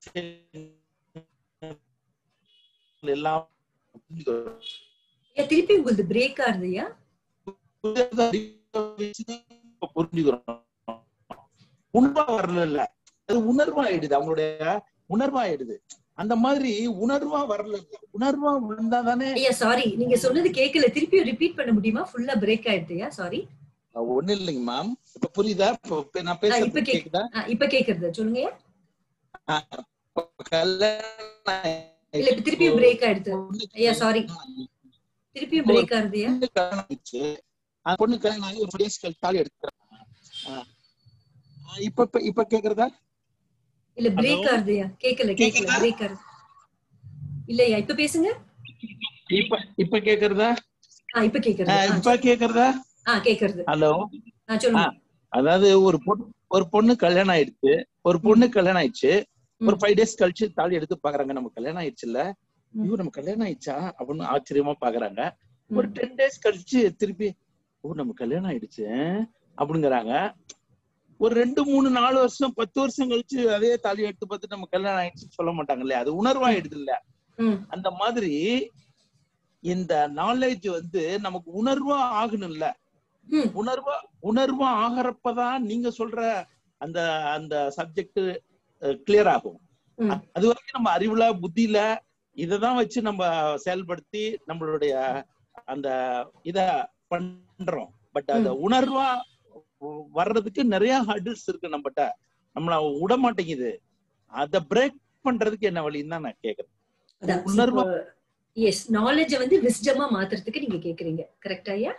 விஷயங்கள் எல்லாம் புரிஞ்சுக்கிறோம். ஏன் திருப்பி உங்களுக்கு பிரேக் ஆகுதுயா புரியாத அறிவை வச்சுதான் இப்ப புரிஞ்சுக்கிறோம் உணர்வா வரல இல்ல அது உணர்வாயிடுது அவங்களுடைய உணர்வாயிடுது அந்த மாதிரி உணர்வா வரல இல்ல உணர்வா வந்தாதானே ஐயா சாரி நீங்க சொன்னது கேட்கல திருப்பி ரிப்பீட் பண்ண முடியுமா ஃபுல்லா பிரேக் ஆயிடுதுயா சாரி ஒண்ணு இல்லைங்க மேம் இப்ப புரியுதா இப்ப இப்ப நான் இப்ப பேசுறது கேக்கு- கேக்குதா இப்ப கேக்குறது சொல்லுங்க இப்ப கல்யாணம் இல்ல இப்ப திருப்பியும் பிரேக் ஆயிடுது ஐயா சாரி திருப்பியும் பிரேக் ஆகுதுயா பொண்ணு கல்யாணம் ஆயிடுச்சு அந்த பொண்ணு கல்யாணம் ஆகி ஒரு டேஸ் கழிச்சு தாலி எடுத்துக்கிறாங்க ஆ. ஆ, இப்ப இப்ப இப்ப கேக்குறதா இல்ல பிரேக் Hello? ஆகுதுயா கேக்கல கேக்கல கேக்குதா? பிரேக் ஆகுது இல்லையா இப்ப பேசுங்க இப்ப இப்ப கேக்குறதா ஆ இப்ப ஆ, கேக்குறது ஆ, இப்ப கேக்குறதா ஆ கேக்குறது ஹலோ ஆ சொல்லுங்க அதாவது ஒரு பொண்ணு ஒரு பொண்ணு கல்யாணம் ஆயிடுச்சு ஒரு பொண்ணு கல்யாணம் ஆயிடுச்சு ஒரு ம். ஃபைவ் டேஸ் கழிச்சு தாலி எடுத்து பாக்குறாங்க நம்ம கல்யாணம் ஆயிடுச்சுல்ல ம். ஐயோ நம்ம கல்யாணம் ஆயிடுச்சா அப்படின்னு ஆச்சரியமா பாக்குறாங்க ம். ஒரு டென் டேஸ் கழிச்சு திருப்பி ஓ நம்ம கல்யாணம் ஆயிடுச்சு அப்படிங்கிறாங்க ஒரு ரெண்டு மூணு நாலு வருஷம் பத்து வருஷம் கழிச்சு அதே தாலி எடுத்து பார்த்து நம்ம கல்யாணம் ஆயிடுச்சுன்னு சொல்ல மாட்டாங்க இல்லையா அது உணர்வாயிடுது இல்ல ம். அந்த மாதிரி இந்த நாலேஜ் வந்து நமக்கு உணர்வா ஆகணும்ல ம். உணர்வா உணர்வா ஆகிறப்பதான் நீங்க சொல்ற அந்த அந்த சப்ஜெக்ட் கிளியர் ஆகும் ம். அது வரைக்கும் நம்ம அறிவுல புத்தியில இததான் வச்சு நம்ம செயல்படுத்தி நம்மளுடைய அந்த இத பண்றோம் பட் அந்த உணர்வா வர்றதுக்கு நிறைய ஹர்டில்ஸ் இருக்கு நம்மகிட்ட நம்மள விட மாட்டேங்குது அத பிரேக் பண்றதுக்கு என்ன வழின்னு தான் நான் கேக்குறேன் அதான் உணர்வா- எஸ் நாலேஜ வந்து விஸ்டமா மாத்துறதுக்கு நீங்க கேக்குறீங்க கரெக்டா ஐயா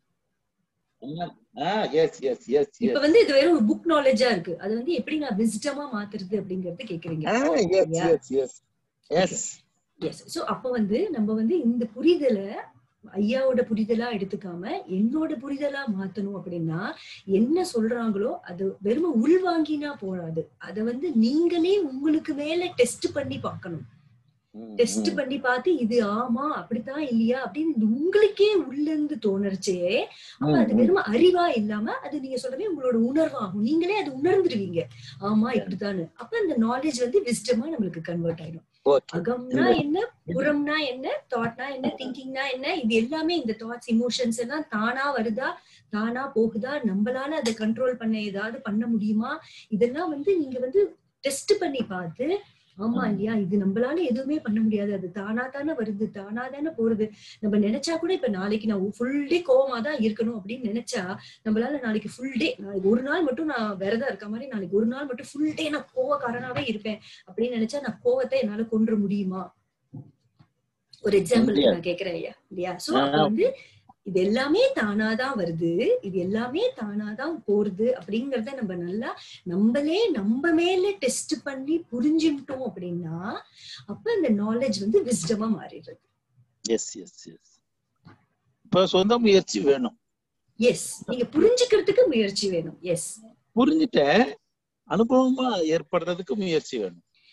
எஸ் எஸ் எஸ் இப்ப வந்து இது வெறும் ஒரு புக் நாலேஜா இருக்கு அது வந்து எப்படி நான் விஸ்டமா மாத்துறது அப்படிங்கறது கேக்குறீங்க yes yes yes yes yes so அப்ப வந்து நம்ம வந்து இந்த புரிதலை ஐயாவோட புரிதலா எடுத்துக்காம என்னோட புரிதலா மாத்தணும் அப்படின்னா என்ன சொல்றாங்களோ அது வெறும் உள்வாங்கினா போறாது அத வந்து நீங்களே உங்களுக்கு மேல டெஸ்ட் பண்ணி பார்க்கணும் டெஸ்ட் பண்ணி பார்த்து இது ஆமா அப்படித்தான் இல்லையா அப்படின்னு இது உங்களுக்கே உள்ள இருந்து தோணுச்சே அப்ப அது வெறும் அறிவா இல்லாம அது நீங்க சொல்றதே உங்களோட உணர்வாகும் நீங்களே அது உணர்ந்துருவீங்க ஆமா இப்படித்தானு அப்ப அந்த நாலேஜ் வந்து விஸ்டமா நம்மளுக்கு கன்வெர்ட் ஆயிடும் ஓகே அகம்னா என்ன புறம்னா என்ன தாட்னா என்ன திங்கிங்னா என்ன இது எல்லாமே இந்த தாட்ஸ் இமோஷன்ஸ் எல்லாம் தானா வருதா தானா போகுதா நம்மளால அதை கண்ட்ரோல் பண்ண ஏதாவது பண்ண முடியுமா இதெல்லாம் வந்து நீங்க வந்து டெஸ்ட் பண்ணி பார்த்து ஆமா இல்லையா இது நம்மளால எதுவுமே பண்ண முடியாது அது தானா தானே வருது தானா தானே போறது நம்ம நினைச்சா கூட இப்ப நாளைக்கு நான் ஃபுல் டே கோவமா தான் இருக்கணும் அப்படின்னு நினைச்சா நம்மளால நாளைக்கு ஃபுல் டே நாளைக்கு ஒரு நாள் மட்டும் நான் விரதம் இருக்க மாதிரி நாளைக்கு ஒரு நாள் மட்டும் ஃபுல் டே நான் கோவக்காரனாவே இருப்பேன் அப்படின்னு நினைச்சா நான் கோவத்தை என்னால கொன்ற முடியுமா ஒரு எக்ஸாம்பிள் முடியாது. நான் கேக்குறேன் ஐயா இல்லையா சோ ஆ. அப்ப வந்து இது எல்லாமே தானாதான் வருது இது எல்லாமே தானாதான் போறது அப்படிங்கறத நம்ம நல்லா நம்மளே நம்ம மேல டெஸ்ட் பண்ணி புரிஞ்சுட்டோம் அப்படின்னா அப்ப இந்த நாலேஜ் வந்து விஸ்டமா மாறிடுது எஸ் எஸ் எஸ் இப்ப சொந்த முயற்சி வேணும் எஸ் நீங்க புரிஞ்சுக்கிறதுக்கு முயற்சி வேணும் எஸ் புரிஞ்சுட்ட அனுபவமா ஏற்படுறதுக்கு முயற்சி வேணும்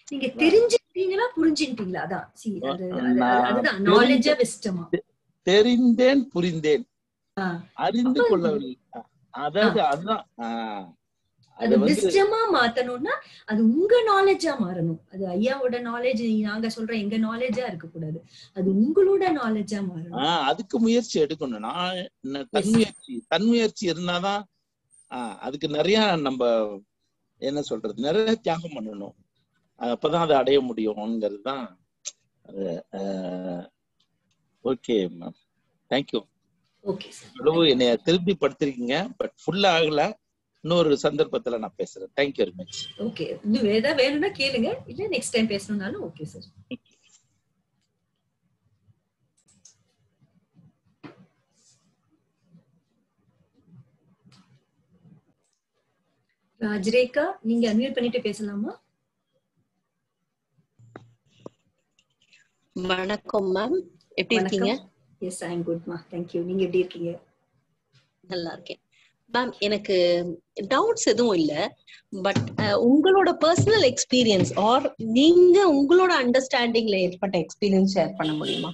நீங்க தெரிஞ்சுக்கிட்டீங்களா புரிஞ்சுக்கிட்டீங்களா அதான் see, அது அது- நான் அதுதான் நாலேஜா விஸ்டமா தெரிந்தேன் புரிந்தேன் ஆ. அறிந்து அப்ப- கொள்ளவில்லை அதாவது அதுதான் ஆ. அது அது வந்து விஸ்டமா மாத்தணும்னா அது உங்க நாலேஜா மாறணும் அது ஐயாவோட நாலேஜ் நாங்க சொல்ற எங்க நாலேஜா இருக்க கூடாது அது உங்களோட நாலேஜா மாறணும் ஆஹ் அதுக்கு முயற்சி எடுக்கணும் நான் ந- தன்முயற்சி தன்முயற்சி இருந்தாதான் ஆஹ் அதுக்கு நிறைய நம்ம என்ன சொல்றது நிறைய தியாகம் பண்ணணும் அஹ் அப்பதான் அதை அடைய முடியும்ங்கிறது தான் okay ma'am thank you okay sir இவ்வளவு என்னைய திருப்தி படுத்திருக்கீங்க பட் ஃபுல்லா ஆகல இன்னொரு சந்தர்ப்பத்துல நான் பேசுறேன் தேங்க்யூ வெரி மச் ஓகே இன்னும் ஏதாவது வேணும்னா கேளுங்க இல்ல நெக்ஸ்ட் டைம் பேசணும்னாலும் ஓகே சார் ராஜ்ரேகா நீங்க அன்மியூட் பண்ணிட்டு பேசலாமா வணக்கம் மேம் எப்படி இருக்கீங்க yes I am good ma'am thank you நீங்க எப்படி இருக்கீங்க நல்லா இருக்கேன் மேம் எனக்கு டவுட்ஸ் எதுவும் இல்ல பட் உங்களோட பர்சனல் எக்ஸ்பீரியன்ஸ் ஆர் நீங்க உங்களோட அண்டர்ஸ்டாண்டிங்ல ஏற்பட்ட எக்ஸ்பீரியன்ஸ் ஷேர் பண்ண முடியுமா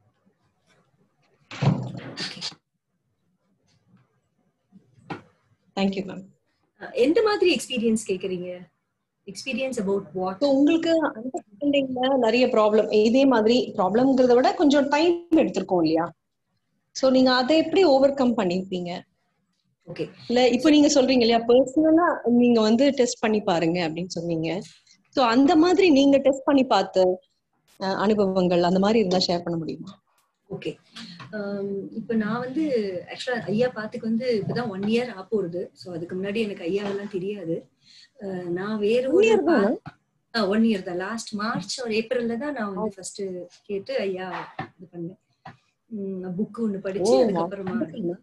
தேங்க்யூ மேம் அஹ் எந்த மாதிரி எக்ஸ்பீரியன்ஸ் கேக்குறீங்க எக்ஸ்பீரியன்ஸ் அபவுட் வாட் ஸோ உங்களுக்கு அண்டர்ஸ்டாண்டிங்ல நிறைய ப்ராப்ளம் இதே மாதிரி ப்ராப்ளம்ங்கிறத விட கொஞ்சம் டைம் எடுத்திருக்கோம் இல்லையா சோ நீங்க அதை எப்படி ஓவர் கம் பண்ணிருப்பீங்க ஓகே இல்ல இப்போ நீங்க சொல்றீங்க இல்லையா பர்சனலா நீங்க வந்து டெஸ்ட் பண்ணி பாருங்க அப்படின்னு சொன்னீங்க சோ அந்த மாதிரி நீங்க டெஸ்ட் பண்ணி பார்த்த அஹ், அனுபவங்கள் அந்த மாதிரி இருந்தா ஷேர் பண்ண முடியுமா ஓகே இப்போ நான் வந்து ஆக்சுவலா ஐயா பாத்துக்கு வந்து இப்பதான் ஒன் இயர் ஆ போகுது ஸோ அதுக்கு முன்னாடி எனக்கு ஐயாவெல்லாம் தெரியாது அஹ் நான் வேற One ஒரு year தானா? ஒன் இயர் தான் லாஸ்ட் மார்ச் ஒரு ஏப்ரல்ல தான் நான் வந்து ஃபர்ஸ்ட் கேட்டு ஐயா இது பண்ணேன் புக் ஒண்ணு படிச்சு ஓ, அதுக்கப்புறமா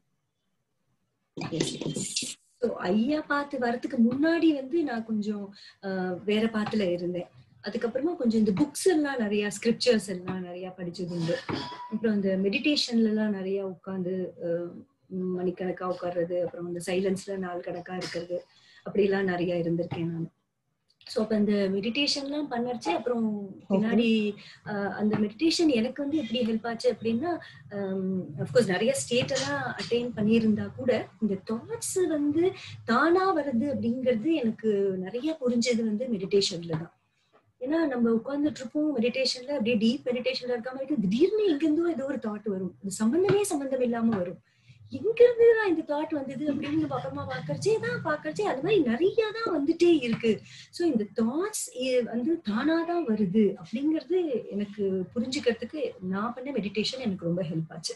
ஸோ ஐயா பார்த்து வரதுக்கு முன்னாடி வந்து நான் கொஞ்சம் அஹ், வேற பாத்துல இருந்தேன் அதுக்கப்புறமா கொஞ்சம் இந்த புக்ஸ் எல்லாம் நிறைய ஸ்கிரிப்சர்ஸ் எல்லாம் நிறைய படிச்சது உண்டு அப்புறம் இந்த மெடிடேஷன்ல எல்லாம் நிறைய உட்காந்து மணிக்கணக்கா உட்கார்றது அப்புறம் இந்த சைலன்ஸ்ல நாள் கணக்கா இருக்கிறது அப்படிலாம் நிறைய இருந்திருக்கேன் நான் ஸோ அப்போ அந்த மெடிடேஷன்லாம் பண்ணறச்சு அப்புறம் பின்னாடி அஹ், அந்த மெடிடேஷன் எனக்கு வந்து எப்படி ஹெல்ப் ஆச்சு அப்படின்னா அஃப்கோர்ஸ் நிறைய ஸ்டேட் எல்லாம் அட்டைன் பண்ணியிருந்தா கூட இந்த தாட்ஸ் வந்து தானா வருது அப்படிங்கிறது எனக்கு நிறைய புரிஞ்சது வந்து மெடிடேஷன்ல தான் ஏன்னா நம்ம உட்கார்ந்துட்டு இருப்போம் மெடிடேஷன்ல அப்படியே டீப் மெடிடேஷன்ல இருக்க மாதிரி திடீர்னு எங்கிருந்தோ ஏதோ ஒரு தாட் வரும் அது சம்பந்தமே சம்பந்தம் இல்லாம வரும் எங்க இருந்து தான் இந்த தாட் வந்தது அப்படின்னு நம்ம அப்புறமா பாக்கறச்சே தான் பாக்கறச்சே அது மாதிரி நிறைய தான் வந்துட்டே இருக்கு சோ இந்த தாட்ஸ் வந்து தானா தான் வருது அப்படிங்கிறது எனக்கு புரிஞ்சுக்கிறதுக்கு நான் பண்ண மெடிடேஷன் எனக்கு ரொம்ப ஹெல்ப் ஆச்சு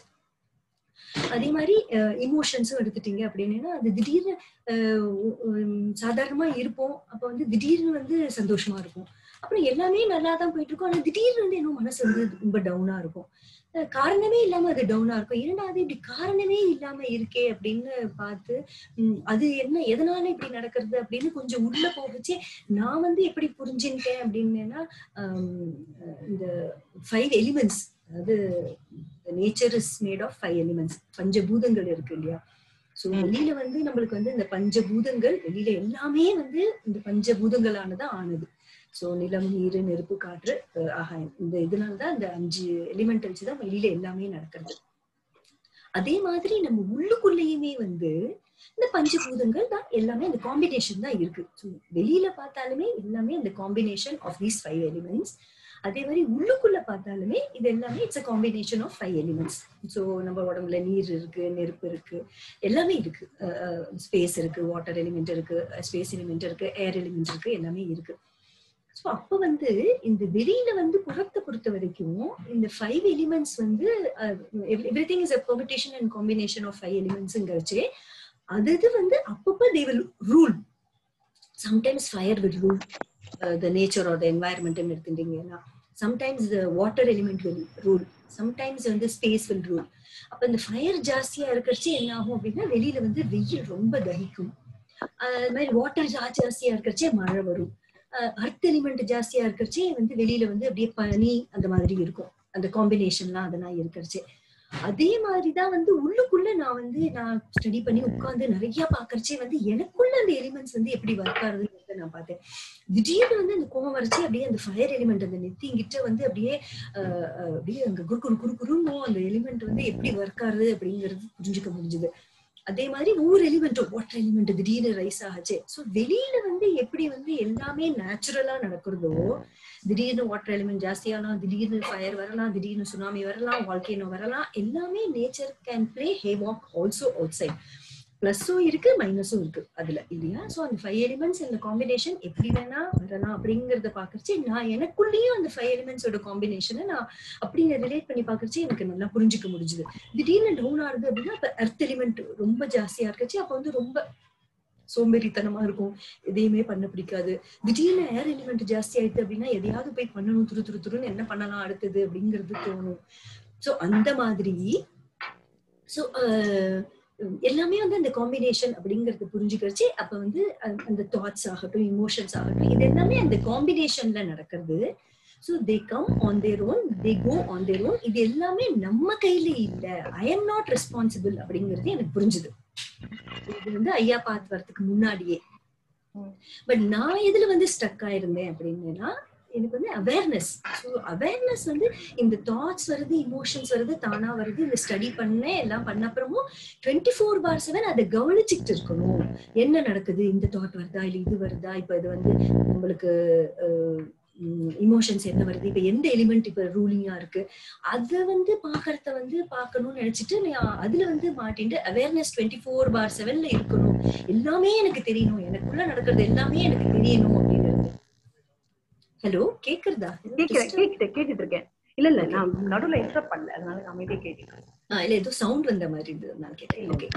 அதே மாதிரி இமோஷன்ஸும் எடுத்துட்டீங்க அப்படின்னா அது திடீர்னு அஹ், உ- உம், சாதாரணமா இருப்போம் அப்ப வந்து திடீர்னு வந்து சந்தோஷமா இருக்கும் அப்புறம் எல்லாமே நல்லா தான் போயிட்டு இருக்கும் ஆனா திடீர்னு வந்து இன்னும் மனசு வந்து ரொம்ப டவுனா இருக்கும் அஹ், காரணமே இல்லாம அது டவுனா இருக்கும் ஏன்னா அது இப்படி காரணமே இல்லாம இருக்கே அப்படின்னு பார்த்து உம், அது என்ன எதனால இப்படி நடக்கிறது அப்படின்னு கொஞ்சம் உள்ள போகுச்சு நான் வந்து எப்படி புரிஞ்சுட்டேன் அப்படின்னா ஆம், இந்த ஃபைவ் எலிமெண்ட்ஸ் அதாவது nature is made of five elements பஞ்சபூதங்கள் இருக்கு இல்லையா சோ வெளியில வந்து நம்மளுக்கு வந்து இந்த பஞ்சபூதங்கள் வெளியில எல்லாமே வந்து இந்த பஞ்சபூதங்களானதான் ஆனது சோ நிலம் நீர் நெருப்பு காற்று அஹ் ஆகாயம் இந்த இதனாலதான் இந்த அஞ்சு எலிமெண்டல்ஸ் தான் வெளியில எல்லாமே நடக்கிறது அதே மாதிரி நம்ம உள்ளுக்குள்ளேயுமே வந்து இந்த பஞ்சபூதங்கள் தான் எல்லாமே இந்த காம்பினேஷன் தான் இருக்கு So, வெளியில பார்த்தாலுமே எல்லாமே இந்த combination of these five elements அதே மாதிரி உள்ளுக்குள்ள பார்த்தாலுமே இது எல்லாமே it's a combination of five elements so நம்ம உடம்புல நீர் இருக்கு நெருப்பு இருக்கு எல்லாமே இருக்கு ஸ்பேஸ் இருக்கு வாட்டர் எலிமெண்ட் இருக்கு ஸ்பேஸ் எலிமெண்ட் இருக்கு ஏர் எலிமெண்ட் இருக்கு எல்லாமே இருக்கு ஸோ அப்ப வந்து இந்த வெளியில வந்து புறத்தை பொறுத்த வரைக்கும் இந்த ஃபைவ் எலிமெண்ட்ஸ் வந்து everything is a permutation and combination of five எலிமெண்ட்ஸ்ங்கிறச்சு அது இது வந்து அப்பப்ப they will rule sometimes fire will rule the nature or the environment எடுத்துட்டீங்கன்னா sometimes the water element will rule sometimes வந்து ஸ்பேஸ் வில் ரூல் அப்ப இந்த fire ஜாஸ்தியா இருக்கிறச்சு என்ன ஆகும் அப்படின்னா வெளியில வந்து வெயில் ரொம்ப தகிக்கும் அஹ் அது மாதிரி வாட்டர் ஜாஸ்தியா இருக்கிறச்சே மழை வரும் அர்த் எலிமெண்ட் ஜாஸ்தியா இருக்கிறச்சே வந்து வெளியில வந்து அப்படியே பனி அந்த மாதிரி இருக்கும் அந்த காம்பினேஷன்லாம் அதெல்லாம் இருக்கிறச்சே அதே மாதிரிதான் வந்து உள்ளுக்குள்ள நான் வந்து நான் ஸ்டடி பண்ணி உட்கார்ந்து நிறைய பாக்குறச்சே வந்து எனக்குள்ள அந்த எலிமெண்ட்ஸ் வந்து எப்படி ஒர்க் ஆகுதுங்கிறத விஷயத்த நான் பார்த்தேன் திடீர்னு வந்து அந்த கோவம் வரைச்சு அப்படியே அந்த ஃபயர் எலிமெண்ட் அந்த நெத்திங்கிட்ட வந்து அப்படியே ஆஹ் ஆஹ் அப்படியே அங்க குறு குறு குறு குறுங்கும் அந்த எலிமெண்ட் வந்து எப்படி ஒர்க் ஆகுது அப்படிங்கிறது புரிஞ்சுக்க முடிஞ்சுது அதே மாதிரி ஒவ்வொரு எலிமெண்ட்டும் வாட்டர் எலிமெண்ட் திடீர்னு ரைஸ் ஆச்சு ஸோ வெளியில வந்து எப்படி வந்து எல்லாமே நேச்சுரலா நடக்கிறதோ திடீர்னு வாட்டர் எலிமெண்ட் ஜாஸ்தியாகலாம் திடீர்னு ஃபயர் வரலாம் திடீர்னு சுனாமி வரலாம் வால்கேனோ வரலாம் எல்லாமே nature can play havoc also outside பிளஸும் இருக்கு மைனஸும் இருக்கு அதுல இல்லையா சோ அந்த ஃபைவ் எலிமெண்ட்ஸ் இந்த காம்பினேஷன் எப்படி வேணா வரலாம் அப்படிங்கறத பாக்குறச்சு நான் எனக்குள்ளேயும் அந்த ஃபைவ் எலிமெண்ட்ஸோட காம்பினேஷனை நான் அப்படின்னு ரிலேட் பண்ணி பாக்குறச்சு எனக்கு நல்லா புரிஞ்சுக்க முடிஞ்சுது திடீர்னு டவுன் ஆகுது அப்படின்னா அப்ப எர்த் எலிமெண்ட் ரொம்ப ஜாஸ்தியா இருக்கச்சு அப்ப வந்து ரொம்ப சோம்பேறித்தனமா இருக்கும் எதையுமே பண்ண பிடிக்காது திடீர்னு ஏர் எலிமெண்ட் ஜாஸ்தி ஆயிடுது அப்படின்னா எதையாவது போய் பண்ணணும் துரு துரு துருன்னு என்ன பண்ணலாம் அடுத்தது அப்படிங்கிறது தோணும் சோ அந்த மாதிரி சோ எல்லாமே வந்து அந்த காம்பினேஷன் அப்படிங்கறது புரிஞ்சுக்கிறச்சு அப்ப வந்து அந்த- அந்த தாட்ஸ் ஆகட்டும் இமோஷன்ஸ் ஆகட்டும் இது எல்லாமே அந்த காம்பினேஷன்ல நடக்கிறது so they come on their own they go on their own இது எல்லாமே நம்ம கையில இல்ல ஐ எம் நாட் ரெஸ்பான்சிபிள் அப்படிங்கிறது எனக்கு புரிஞ்சுது இது வந்து ஐயா பார்த்து வரதுக்கு முன்னாடியே பட் நான் எதுல வந்து ஸ்டக் ஆயிருந்தேன் அப்படின்னா எனக்கு வந்து அவேர்னஸ் ஸோ அவேர்னஸ் வந்து இந்த தாட்ஸ் வருது இமோஷன்ஸ் வருது தானா வருது இந்த ஸ்டடி பண்ணேன் எல்லாம் பண்ண அப்புறமும் டுவெண்ட்டி ஃபோர் பார் செவன் அதை கவனிச்சுக்கிட்டு இருக்கணும் என்ன நடக்குது இந்த தாட் வருதா இல்ல இது வருதா இப்ப இது வந்து உங்களுக்கு இமோஷன்ஸ் என்ன வருது இப்ப எந்த எலிமெண்ட் இப்ப ரூலிங்கா இருக்கு அத வந்து பாக்குறத வந்து பார்க்கணும்னு நினைச்சிட்டு நான் அதுல வந்து மாட்டிட்டு அவேர்னஸ் டுவெண்ட்டி ஃபோர் பார் செவன்ல இருக்கணும் எல்லாமே எனக்கு தெரியணும் எனக்குள்ள நடக்கிறது எல்லாமே எனக்கு தெரியணும் அப்படிங்கிறது ஹலோ கேக்குறதா கேக்குறேன் கேக்குது கேட்டுட்டு இருக்கேன் இல்ல இல்ல நான் நடுவுல இன்டரப்ட் பண்ணல அதனால நான் அமைதியா கேட்டேன் ஆ, இல்ல ஏதோ சவுண்ட் வந்த மாதிரி இருந்தது நான் கேட்டேன் ஓகே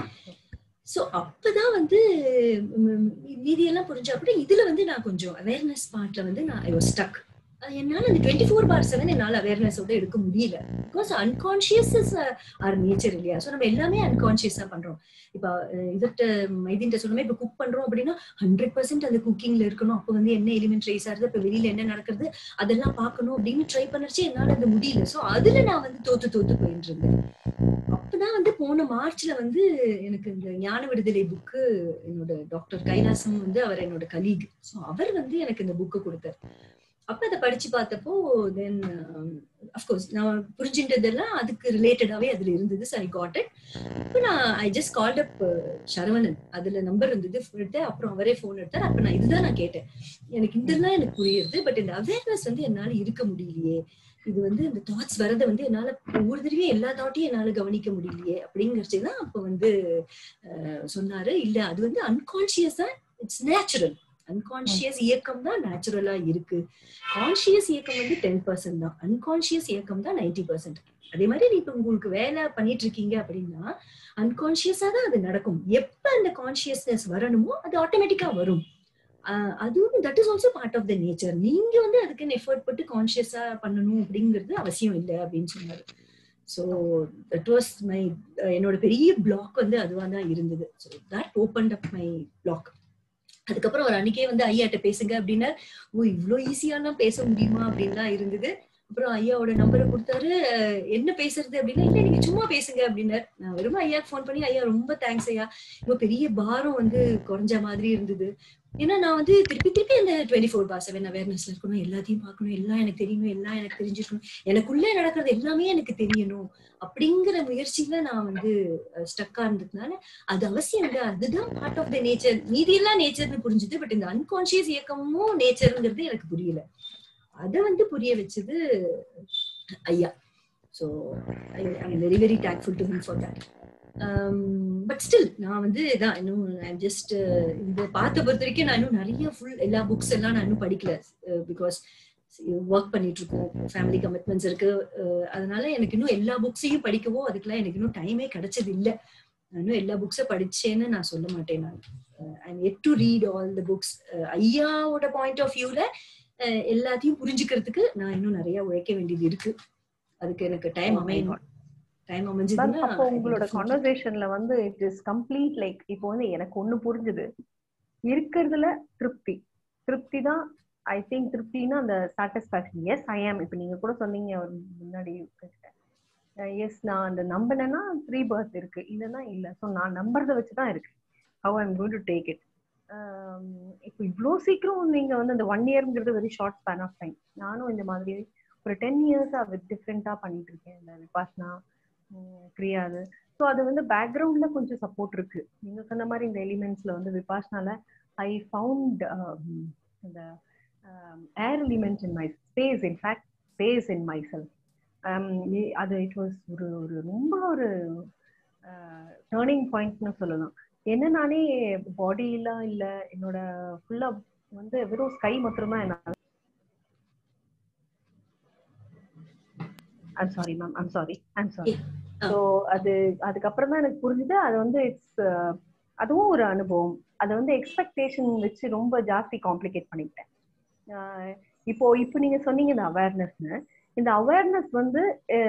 சோ அப்பதான் வந்து ம், மீதியெல்லாம் புரிஞ்ச அப்புறம் இதுல வந்து நான் கொஞ்சம் அவேர்னஸ் பார்ட்ல வந்து நான் ஐ வாஸ் ஸ்டக் என்னால அந்த டுவெண்ட்டி ஃபோர் பார் செவன் என்னால அவேர்னஸோட எடுக்க முடியல பிகாஸ் அன்கான்சியஸ் ஆர் நேச்சர் இல்லையா சோ நம்ம எல்லாமே அன்கான்சியஸா பண்றோம் இப்ப அஹ், இதட்ட மைதின்ட்ட சொன்னமே இப்ப குக் பண்றோம் அப்படின்னா ஹண்ட்ரட் பர்சன்ட் அந்த குக்கிங்ல இருக்கணும் அப்ப வந்து என்ன எலிமெண்ட் ரைஸ் ஆகுது இப்ப வெளியில என்ன நடக்குது அதெல்லாம் பார்க்கணும் அப்படின்னு ட்ரை பண்ணச்சு என்னால அது முடியல சோ அதுல நான் வந்து தோத்து தோத்து போயிட்டு இருந்தேன் அப்பதான் வந்து போன மார்ச்ல வந்து எனக்கு இந்த ஞான விடுதலை புக்கு என்னோட டாக்டர் கைலாசம் வந்து அவர் என்னோட கலீக் ஸோ அவர் வந்து எனக்கு இந்த புக்கு கொடுத்தார் அப்ப அதை படிச்சு பார்த்தப்போ தென் அஃப்கோர்ஸ் நான் புரிஞ்சுட்டதெல்லாம் அதுக்கு ரிலேட்டடாவே அதுல இருந்தது ஸோ ஐ காட் இட் இப்போ நான் I just called up Saravanan அதுல நம்பர் இருந்தது எடுத்தேன் அப்புறம் அவரே ஃபோன் எடுத்தார் அப்ப நான் இதுதான் நான் கேட்டேன் எனக்கு இதெல்லாம் எனக்கு புரியுது பட் இந்த அவேர்னஸ் வந்து என்னால இருக்க முடியலையே இது வந்து இந்த தாட்ஸ் வரதை வந்து என்னால ஒவ்வொரு தடவையும் எல்லா தாட்டையும் என்னால கவனிக்க முடியலையே அப்படிங்கறது தான் அப்ப வந்து அஹ், சொன்னாரு இல்ல அது வந்து அன்கான்சியஸா இட்ஸ் நேச்சுரல் அன்கான்சியஸ் இயக்கம் தான் நேச்சுரலா இருக்கு கான்சியஸ் இயக்கம் வந்து டென் பர்சன்ட் தான் அன்கான்சியஸ் இயக்கம் தான் நைன்டி பர்சன்ட் அதே மாதிரி நீ இப்ப உங்களுக்கு வேலை பண்ணிட்டு இருக்கீங்க அப்படின்னா அன்கான்சியஸா தான் அது நடக்கும் எப்ப அந்த கான்சியஸ்னஸ் வரணுமோ அது ஆட்டோமேட்டிக்கா வரும் ஆஹ் அதுவும் that is also part of the nature நீங்க வந்து அதுக்குன்னு எஃபர்ட் போட்டு கான்சியஸா பண்ணணும் அப்படிங்கிறது அவசியம் இல்லை அப்படின்னு சொன்னாரு ஸோ தட் வாஸ் மை என்னோட பெரிய பிளாக் வந்து அதுவா தான் இருந்தது so that open up my block அதுக்கப்புறம் ஒரு அன்னைக்கே வந்து ஐயாட்ட பேசுங்க அப்படின்னா ஓ இவ்ளோ ஈஸியாலாம் பேச முடியுமா அப்படின்லாம் இருந்தது அப்புறம் ஐயாவோட நம்பரை கொடுத்தாரு அஹ் என்ன பேசுறது அப்படின்னா இல்ல நீங்க சும்மா பேசுங்க அப்படின்னாரு நான் வெறும் ஐயாக்கு ஃபோன் பண்ணி ஐயா ரொம்ப தேங்க்ஸ் ஐயா ரொம்ப பெரிய பாரம் வந்து குறைஞ்ச மாதிரி இருந்தது ஏன்னா நான் வந்து திருப்பி திருப்பி அந்த டுவெண்ட்டி ஃபோர் பார் செவன் அவேர்னஸ்ல இருக்கணும் எல்லாத்தையும் பார்க்கணும் எல்லாம் எனக்கு தெரியணும் எல்லாம் எனக்கு தெரிஞ்சிருக்கணும் எனக்குள்ள நடக்கிறது எல்லாமே எனக்கு தெரியணும் அப்படிங்கிற முயற்சியில நான் வந்து ஸ்டக்கா இருந்ததுனால அது அவசியம் இல்லை அதுதான் பார்ட் ஆஃப் த நேச்சர் மீதி எல்லாம் நேச்சர்னு புரிஞ்சுது பட் இந்த அன்கான்சியஸ் இயக்கமும் நேச்சருங்கிறது எனக்கு புரியல அதை வந்து புரிய வச்சது ஐயா so I very very thankful to him for that but still நான் வந்து இதான் இன்னும் ஜஸ்ட் இந்த பார்த்த பொறுத்த வரைக்கும் நான் இன்னும் நிறைய ஃபுல் எல்லா புக்ஸ் எல்லாம் நான் இன்னும் படிக்கல பிகாஸ் ஒர்க் பண்ணிட்டு இருக்கோம் ஃபேமிலி கமிட்மெண்ட்ஸ் இருக்கு அஹ் அதனால எனக்கு இன்னும் எல்லா புக்ஸையும் படிக்கவோ அதுக்கெல்லாம் எனக்கு இன்னும் டைமே கிடைச்சது இல்லை நான் இன்னும் எல்லா புக்ஸை படிச்சேன்னு நான் சொல்ல மாட்டேன் நான் I had to read all the books ஐயாவோட பாயிண்ட் ஆஃப் வியூல எல்லாத்தையும் புரிஞ்சுக்கிறதுக்கு நான் இன்னும் நிறைய உழைக்க வேண்டியது இருக்கு அதுக்கு எனக்கு டைம் அமையணும் டைம் மேம் அமைஞ்சதுன்னா அப்போ உங்களோட கான்வர்சேஷன்ல வந்து இட் இஸ் கம்ப்ளீட் லைக் இப்போ வந்து எனக்கு ஒண்ணு புரிஞ்சுது இருக்கிறதுல திருப்தி திருப்தி தான் ஐ திங்க் திருப்தினா அந்த சாட்டிஸ்பாக்சன் எஸ் ஐ ஆம் இப்போ நீங்க கூட சொன்னீங்க ஒரு முன்னாடி எஸ் நான் அந்த நம்பினேன்னா த்ரீ பர்த் இருக்கு இல்லைன்னா இல்ல ஸோ நான் நம்புறத வச்சு தான் இருக்கு how I'm going to take it இப்போ இவ்வளோ சீக்கிரம் நீங்க வந்து அந்த ஒன் இயர்ங்கிறது very short span of time நானும் இந்த மாதிரி ஒரு டென் இயர்ஸா டிஃப்ரெண்டா பண்ணிட்டு இருக்கேன் இந்த விபாசனா கிரியாது ஸோ அது வந்து பேக்ரவுண்ட்ல கொஞ்சம் சப்போர்ட் இருக்கு நீங்க சொன்ன மாதிரி இந்த எலிமெண்ட்ஸ்ல வந்து விபாசனால ஐ ஃபவுண்ட் இந்த air element in my space in fact space in myself அது இட் வாஸ் ஒரு ஒரு ரொம்ப ஒரு டேர்னிங் பாயிண்ட்னு சொல்லலாம் என்ன நானே பாடியெல்லாம் இல்ல என்னோட ஃபுல்லா வந்து வெறும் ஸ்கை மட்டும்தான் என்னால I'm sorry ma'am I'm sorry I'm sorry so அது அதுக்கப்புறம் தான் எனக்கு புரிஞ்சுது அது வந்து இட்ஸ் அதுவும் ஒரு அனுபவம் அதை வந்து எக்ஸ்பெக்டேஷன் வச்சு ரொம்ப ஜாஸ்தி காம்ப்ளிகேட் பண்ணிக்கிட்டேன் இப்போ இப்போ நீங்க சொன்னீங்க இந்த அவேர்னஸ்னு இந்த அவேர்னஸ் வந்து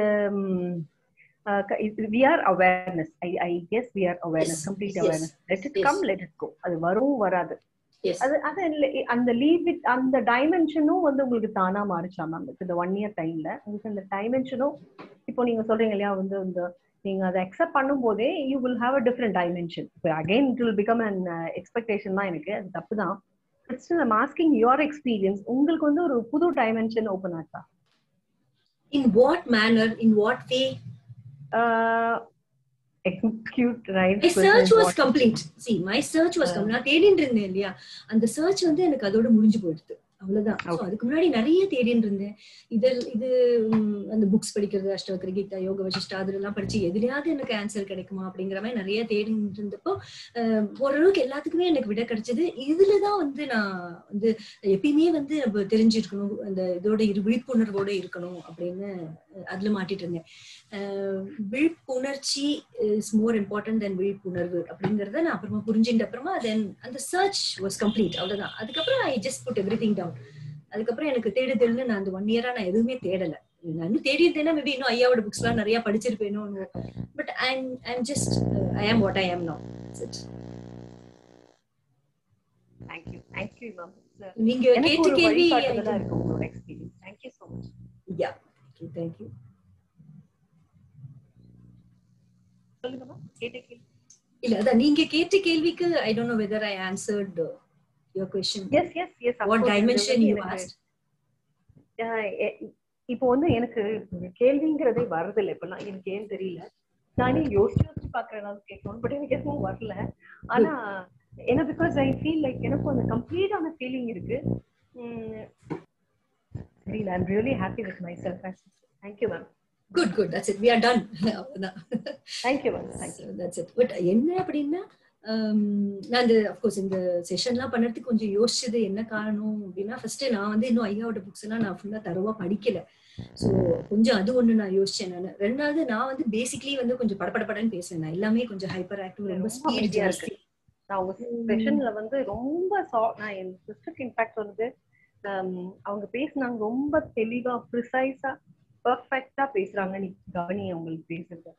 we are awareness I I guess we are awareness complete awareness let it come let it go அது வரும் வராது அது அது அந்த லீவ் இட் அந்த டைமென்ஷனும் வந்து உங்களுக்கு தானா மாறிச்சா மேம் இந்த ஒன் இயர் டைம்ல உங்களுக்கு அந்த டைமென்ஷனும் இப்போ நீங்க சொல்றீங்க இல்லையா வந்து இந்த நீங்க அதை அக்செப்ட் பண்ணும் போதே you will have a different dimension இப்போ again it will become an expectation தான் எனக்கு அது தப்பு தான் still I'm asking your experience உங்களுக்கு வந்து ஒரு புது டைமென்ஷன் ஓப்பன் ஆச்சா in what manner in what way execute right my search was complete see my search was complete நான் தேடிட்டு இருந்தேன் இல்லையா அந்த சர்ச் வந்து எனக்கு அதோட முடிஞ்சு போயிடுது அவ்வளவுதான் So, அதுக்கு முன்னாடி நிறைய தேடிட்டு இருந்தேன் இதில் இது உம், அந்த புக்ஸ் படிக்கிறது அஷ்டவக்கர கீதா யோக வசிஷ்டா அதெல்லாம் படிச்சு எதுலயாவது எனக்கு ஆன்சர் கிடைக்குமா அப்படிங்கிற மாதிரி நிறைய தேடிட்டு இருந்தப்போ அஹ், ஓரளவுக்கு எல்லாத்துக்குமே எனக்கு விட கிடைச்சது இதுலதான் வந்து நான் வந்து எப்பயுமே வந்து நம்ம தெரிஞ்சிருக்கணும் அந்த இதோட இரு விழிப்புணர்வோட இருக்கணும் அப்படின்னு அஹ், அதுல மாட்டிட்டு இருந்தேன் அஹ், விழிப்புணர்ச்சி இஸ் மோர் இம்பார்ட்டன்ட் தென் விழிப்புணர்வு அப்படிங்கறத நான் அப்புறமா புரிஞ்சுட்ட அப்புறமா தென் அந்த சர்ச் வாஸ் கம்ப்ளீட் அவ்வளவுதான் அதுக்கப்புறம் I just put everything down அதுக்கப்புறம் எனக்கு தேடுதல்னு நான் அந்த ஒன் இயரா நான் எதுவுமே தேடல நான் இன்னும் தேடி இருந்தேன்னா மேபி இன்னும் ஐயாவோட புக்ஸ் எல்லாம் நிறைய படிச்சிருப்பேனோ but I I'm just I am what ஐ ஆம் நோ தேங்க்யூ தேங்க்யூ மேம் நீங்க எனக்கு கேட்ட ஒரு கேள்வி வழிகாட்டுதலா இருக்கு உங்களோட experience thank you so much yeah thank you சொல்லுங்க மேம் கேட்ட கேள்வி இல்ல அதான் நீங்க கேட்ட கேள்விக்கு I don't know whether I answered your question yes yes yes what dimension you ask இப்போ வந்து எனக்கு ஒரு கேள்விங்கிறதே வரதில்லை இப்பெல்லாம் எனக்கு ஏன் தெரியல நானே யோசிச்சு யோசிச்சு பாக்குறேன் ஏதாவது கேட்கணும் பட் எனக்கு எதுவும் வரல ஆனா ஏன்னா பிகாஸ் ஐ ஃபீல் லைக் எனக்கும் அந்த கம்ப்ளீட்டான ஃபீலிங் இருக்கு உம், தெரியல I'm really happy with myself thank you ma'am good good that's it we are done அவ்வளவுதான் thank you ma'am thank you that's it but என்ன அப்படின்னா ஹம், நான் இந்த அஃப்கோர்ஸ் இந்த செஷன்லாம் பண்ணறதுக்கு கொஞ்சம் யோசிச்சது என்ன காரணம் அப்படின்னா ஃபர்ஸ்ட் நான் வந்து இன்னும் ஐயாவோட புக்ஸ் எல்லாம் நான் ஃபுல்லா தரவா படிக்கல ஸோ கொஞ்சம் அது ஒண்ணு நான் யோசிச்சேன் நான் ரெண்டாவது நான் வந்து பேசிக்லி வந்து கொஞ்சம் படபடபடன்னு பேசுவேன் நான் எல்லாமே கொஞ்சம் ஹைப்பர் ஆக்டிவ் ரொம்ப ரொம்ப ஸ்பீட் அமைதியா ஜாஸ்தி நான் உங்க செஷன்ல வந்து ரொம்ப சா- நான் என் சிஸ்டருக்கு இன்ஃபேக்ட் வந்து ஹம், அவங்க பேசுனாங்க ரொம்ப தெளிவா ப்ரிசைஸா பெர்ஃபெக்ட்டா பேசுறாங்க நீ கவனி அவங்களுக்கு பேசுறது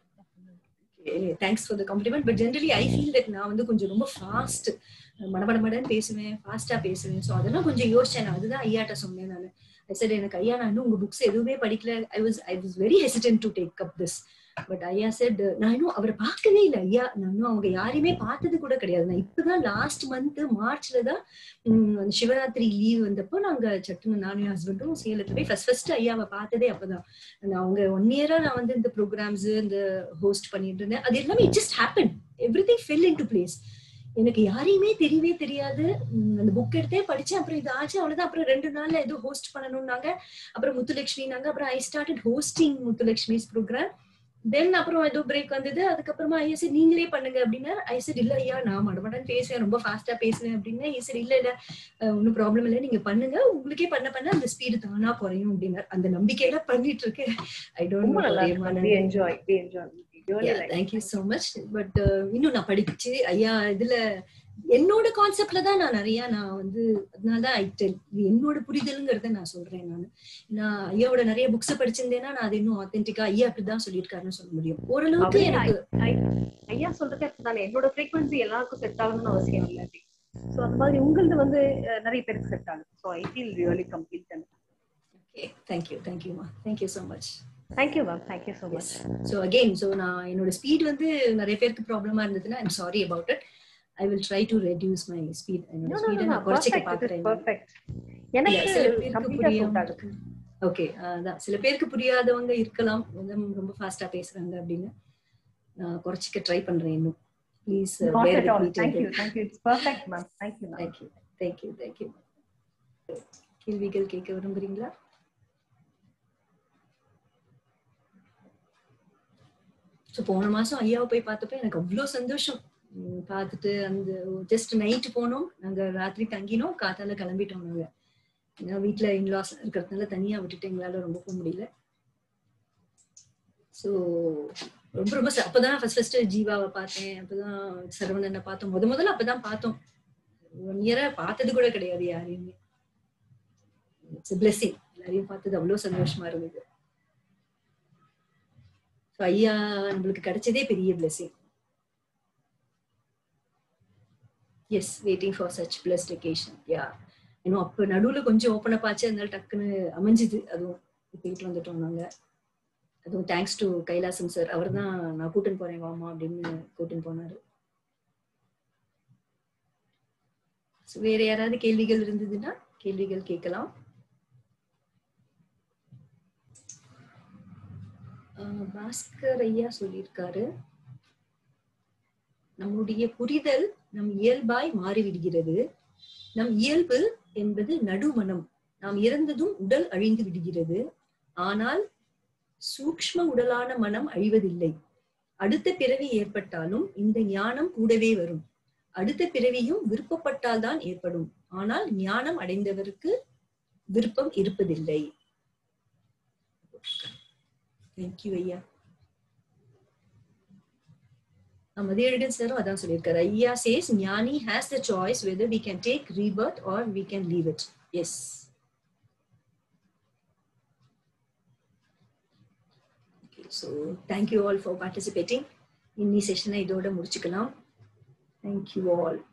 thanks for the compliment but generally I feel that நான் வந்து கொஞ்சம் ரொம்ப ஃபாஸ்ட் மடமடமடன்னு பேசுவேன் ஃபாஸ்டா பேசுவேன் ஸோ அதெல்லாம் கொஞ்சம் யோசிச்சேன் நான் அதுதான் ஐயாட்ட சொன்னேன் நான் ஐ said எனக்கு ஐயா நான் இன்னும் உங்க புக்ஸ் எதுவுமே படிக்கல I was I was very hesitant to take up this but ஐயா செட் நான் இன்னும் அவரை பார்க்கவே இல்லை ஐயா நான் இன்னும் அவங்க யாரையுமே பார்த்தது கூட கிடையாது நான் இப்பதான் லாஸ்ட் மந்த் மார்ச்ல தான் உம், அந்த சிவராத்திரி லீவ் வந்தப்போ நாங்க சட்டுன்னு நானும் என் ஹஸ்பண்டும் சேலத்துல போய் ஃபர்ஸ்ட் ஃபர்ஸ்ட் ஐயாவை பார்த்ததே அப்பதான் நான் அவங்க ஒன் இயரா நான் வந்து இந்த ப்ரோக்ராம்ஸ் இந்த ஹோஸ்ட் பண்ணிட்டு இருந்தேன் அது எல்லாமே just happen everything fell into place எனக்கு யாரையுமே தெரியவே தெரியாது உம் அந்த புக் எடுத்தே படிச்சேன் அப்புறம் இது ஆச்சு அவ்வளவுதான் அப்புறம் ரெண்டு நாள்ல ஏதோ ஹோஸ்ட் பண்ணணும்னாங்க அப்புறம் முத்துலட்சுமினாங்க அப்புறம் ஐ ஸ்டார்டட் ஹோஸ்டிங் முத்துலட்சுமிஸ் ப்ரோக்ராம் தென் அப்புறம் ஏதோ பிரேக் வந்தது அதுக்கப்புறமா ஐயா சரி நீங்களே பண்ணுங்க அப்படின்னா ஐ சரி இல்ல ஐயா நான் மடமடன் பேசுவேன் ரொம்ப ஃபாஸ்டா பேசுவேன் அப்படின்னா ஐயா சரி இல்ல இல்ல அஹ் ஒண்ணும் ப்ராப்ளம் இல்லை நீங்க பண்ணுங்க உங்களுக்கே பண்ண பண்ண அந்த ஸ்பீடு தானா குறையும் அப்படின்னாரு அந்த நம்பிக்கையில பண்ணிட்டு இருக்கேன் ஐ ரொம்ப நல்லா டோன்ட் இருக்கு we enjoy we enjoy really like thank you so much but இன்னும் நான் படிச்சு ஐயா இதுல என்னோட கான்செப்ட்ல தான் நான் நிறைய நான் வந்து அதனாலதான் ஐ டெல் என்னோட புரிதலுங்கிறத நான் சொல்றேன் நான் நான் ஐயாவோட நிறைய புக்ஸ் படிச்சிருந்தேன்னா நான் அது இன்னும் ஆத்தென்டிக்கா ஐயா அப்படிதான் சொல்லியிருக்காருன்னு சொல்ல முடியும் ஓரளவுக்கு அவரே எனக்கு ஐயா சொல்றது அப்படிதானே என்னோட ஃப்ரீக்வன்சி எல்லாருக்கும் செட் ஆகணும்னு அவசியம் இல்லை ஸோ அது மாதிரி உங்களது வந்து அஹ், நிறைய பேருக்கு செட் ஆகுது so I feel really complete okay thank you தேங்க்யூமா thank you so much thank you ma'am thank you so much so again so நான் என்னோட ஸ்பீட் வந்து நிறைய பேருக்கு ப்ராப்ளமா இருந்ததுன்னா I'm sorry about it I will try to reduce my speed No, என்னோட no, no, ஸ்பீடை no. நான் குறைச்சிக்க Perfect. It is பாக்குறேன் perfect. இல்ல, எனக்கு சில பேருக்கு கம்ப்ளீட்டா புரியும் சூட் ஆகுது ஓகே அதான் சில பேருக்கு புரியாதவங்க இருக்கலாம் கொஞ்சம் ரொம்ப ஃபாஸ்டா பேசுறாங்க அப்படின்னு நான் குறைச்சிக்க ட்ரை பண்றேன் இன்னும் please Not where at all. With Thank you. Thank you. It's perfect, ma'am. Thank you, ma'am. Thank you thank you thank you கேள்விகள் கேட்க விரும்புறீங்களா ஸோ போன மாசம் ஐயாவை போய் பார்த்தப்ப எனக்கு அவ்வளோ சந்தோஷம் உம் பார்த்துட்டு அந்த ஜஸ்ட் நைட்டு போனோம் நாங்க ராத்திரி தங்கினோம் காத்தால கிளம்பிட்டோம் நாங்க ஏன்னா வீட்டுல இன்லாஸ் இருக்கிறதுனால தனியா விட்டுட்டு எங்களால ரொம்ப போக முடியல ஸோ ரொம்ப ரொம்ப ச- அப்பதான் ஃபர்ஸ்ட் ஃபர்ஸ்ட் ஜீவாவை பார்த்தேன் அப்பதான் சரவணனை பார்த்தோம் முத முதல்ல அப்பதான் பார்த்தோம் ஒன் இயரா பார்த்தது கூட கிடையாது யாரையுமே இட்ஸ் பிளெஸிங் எல்லாரையும் பார்த்தது அவ்வளவு சந்தோஷமா இருந்தது So, ஐயா நம்மளுக்கு கிடைச்சதே பெரிய blessing yes waiting for such blessed occasion yeah இன்னும் அப்ப நடுவுல கொஞ்சம் ஓப்பன் அப் ஆச்சு அதனால டக்குன்னு அமைஞ்சுது அதுவும் போயிட்டு வந்துட்டோம் நாங்க அதுவும் தேங்க்ஸ் டு கைலாசம் சார் அவர் தான் நான் கூட்டின்னு போறேன் வாமா அப்படின்னு கூட்டின்னு போனாரு So, வேற யாராவது கேள்விகள் இருந்ததுன்னா கேள்விகள் கேட்கலாம் ஆஹ் பாஸ்கர் ஐயா சொல்லியிருக்காரு நம்முடைய புரிதல் நம் இயல்பாய் மாறிவிடுகிறது நம் இயல்பு என்பது நடுமனம் நாம் இறந்ததும் உடல் அழிந்து விடுகிறது ஆனால் சூக்ஷ்ம உடலான மனம் அழிவதில்லை அடுத்த பிறவி ஏற்பட்டாலும் இந்த ஞானம் கூடவே வரும் அடுத்த பிறவியும் விருப்பப்பட்டால் தான் ஏற்படும் ஆனால் ஞானம் அடைந்தவருக்கு விருப்பம் இருப்பதில்லை தேங்க்யூ ஐயா மதியழகன் சாரும் அதான் சொல்லியிருக்காரு ஐயா says gnani has the choice whether we can take rebirth or we can leave it yes so thank you all for participating இன்னி செஷனை இதோட முடிச்சுக்கலாம் தேங்க்யூ ஆல்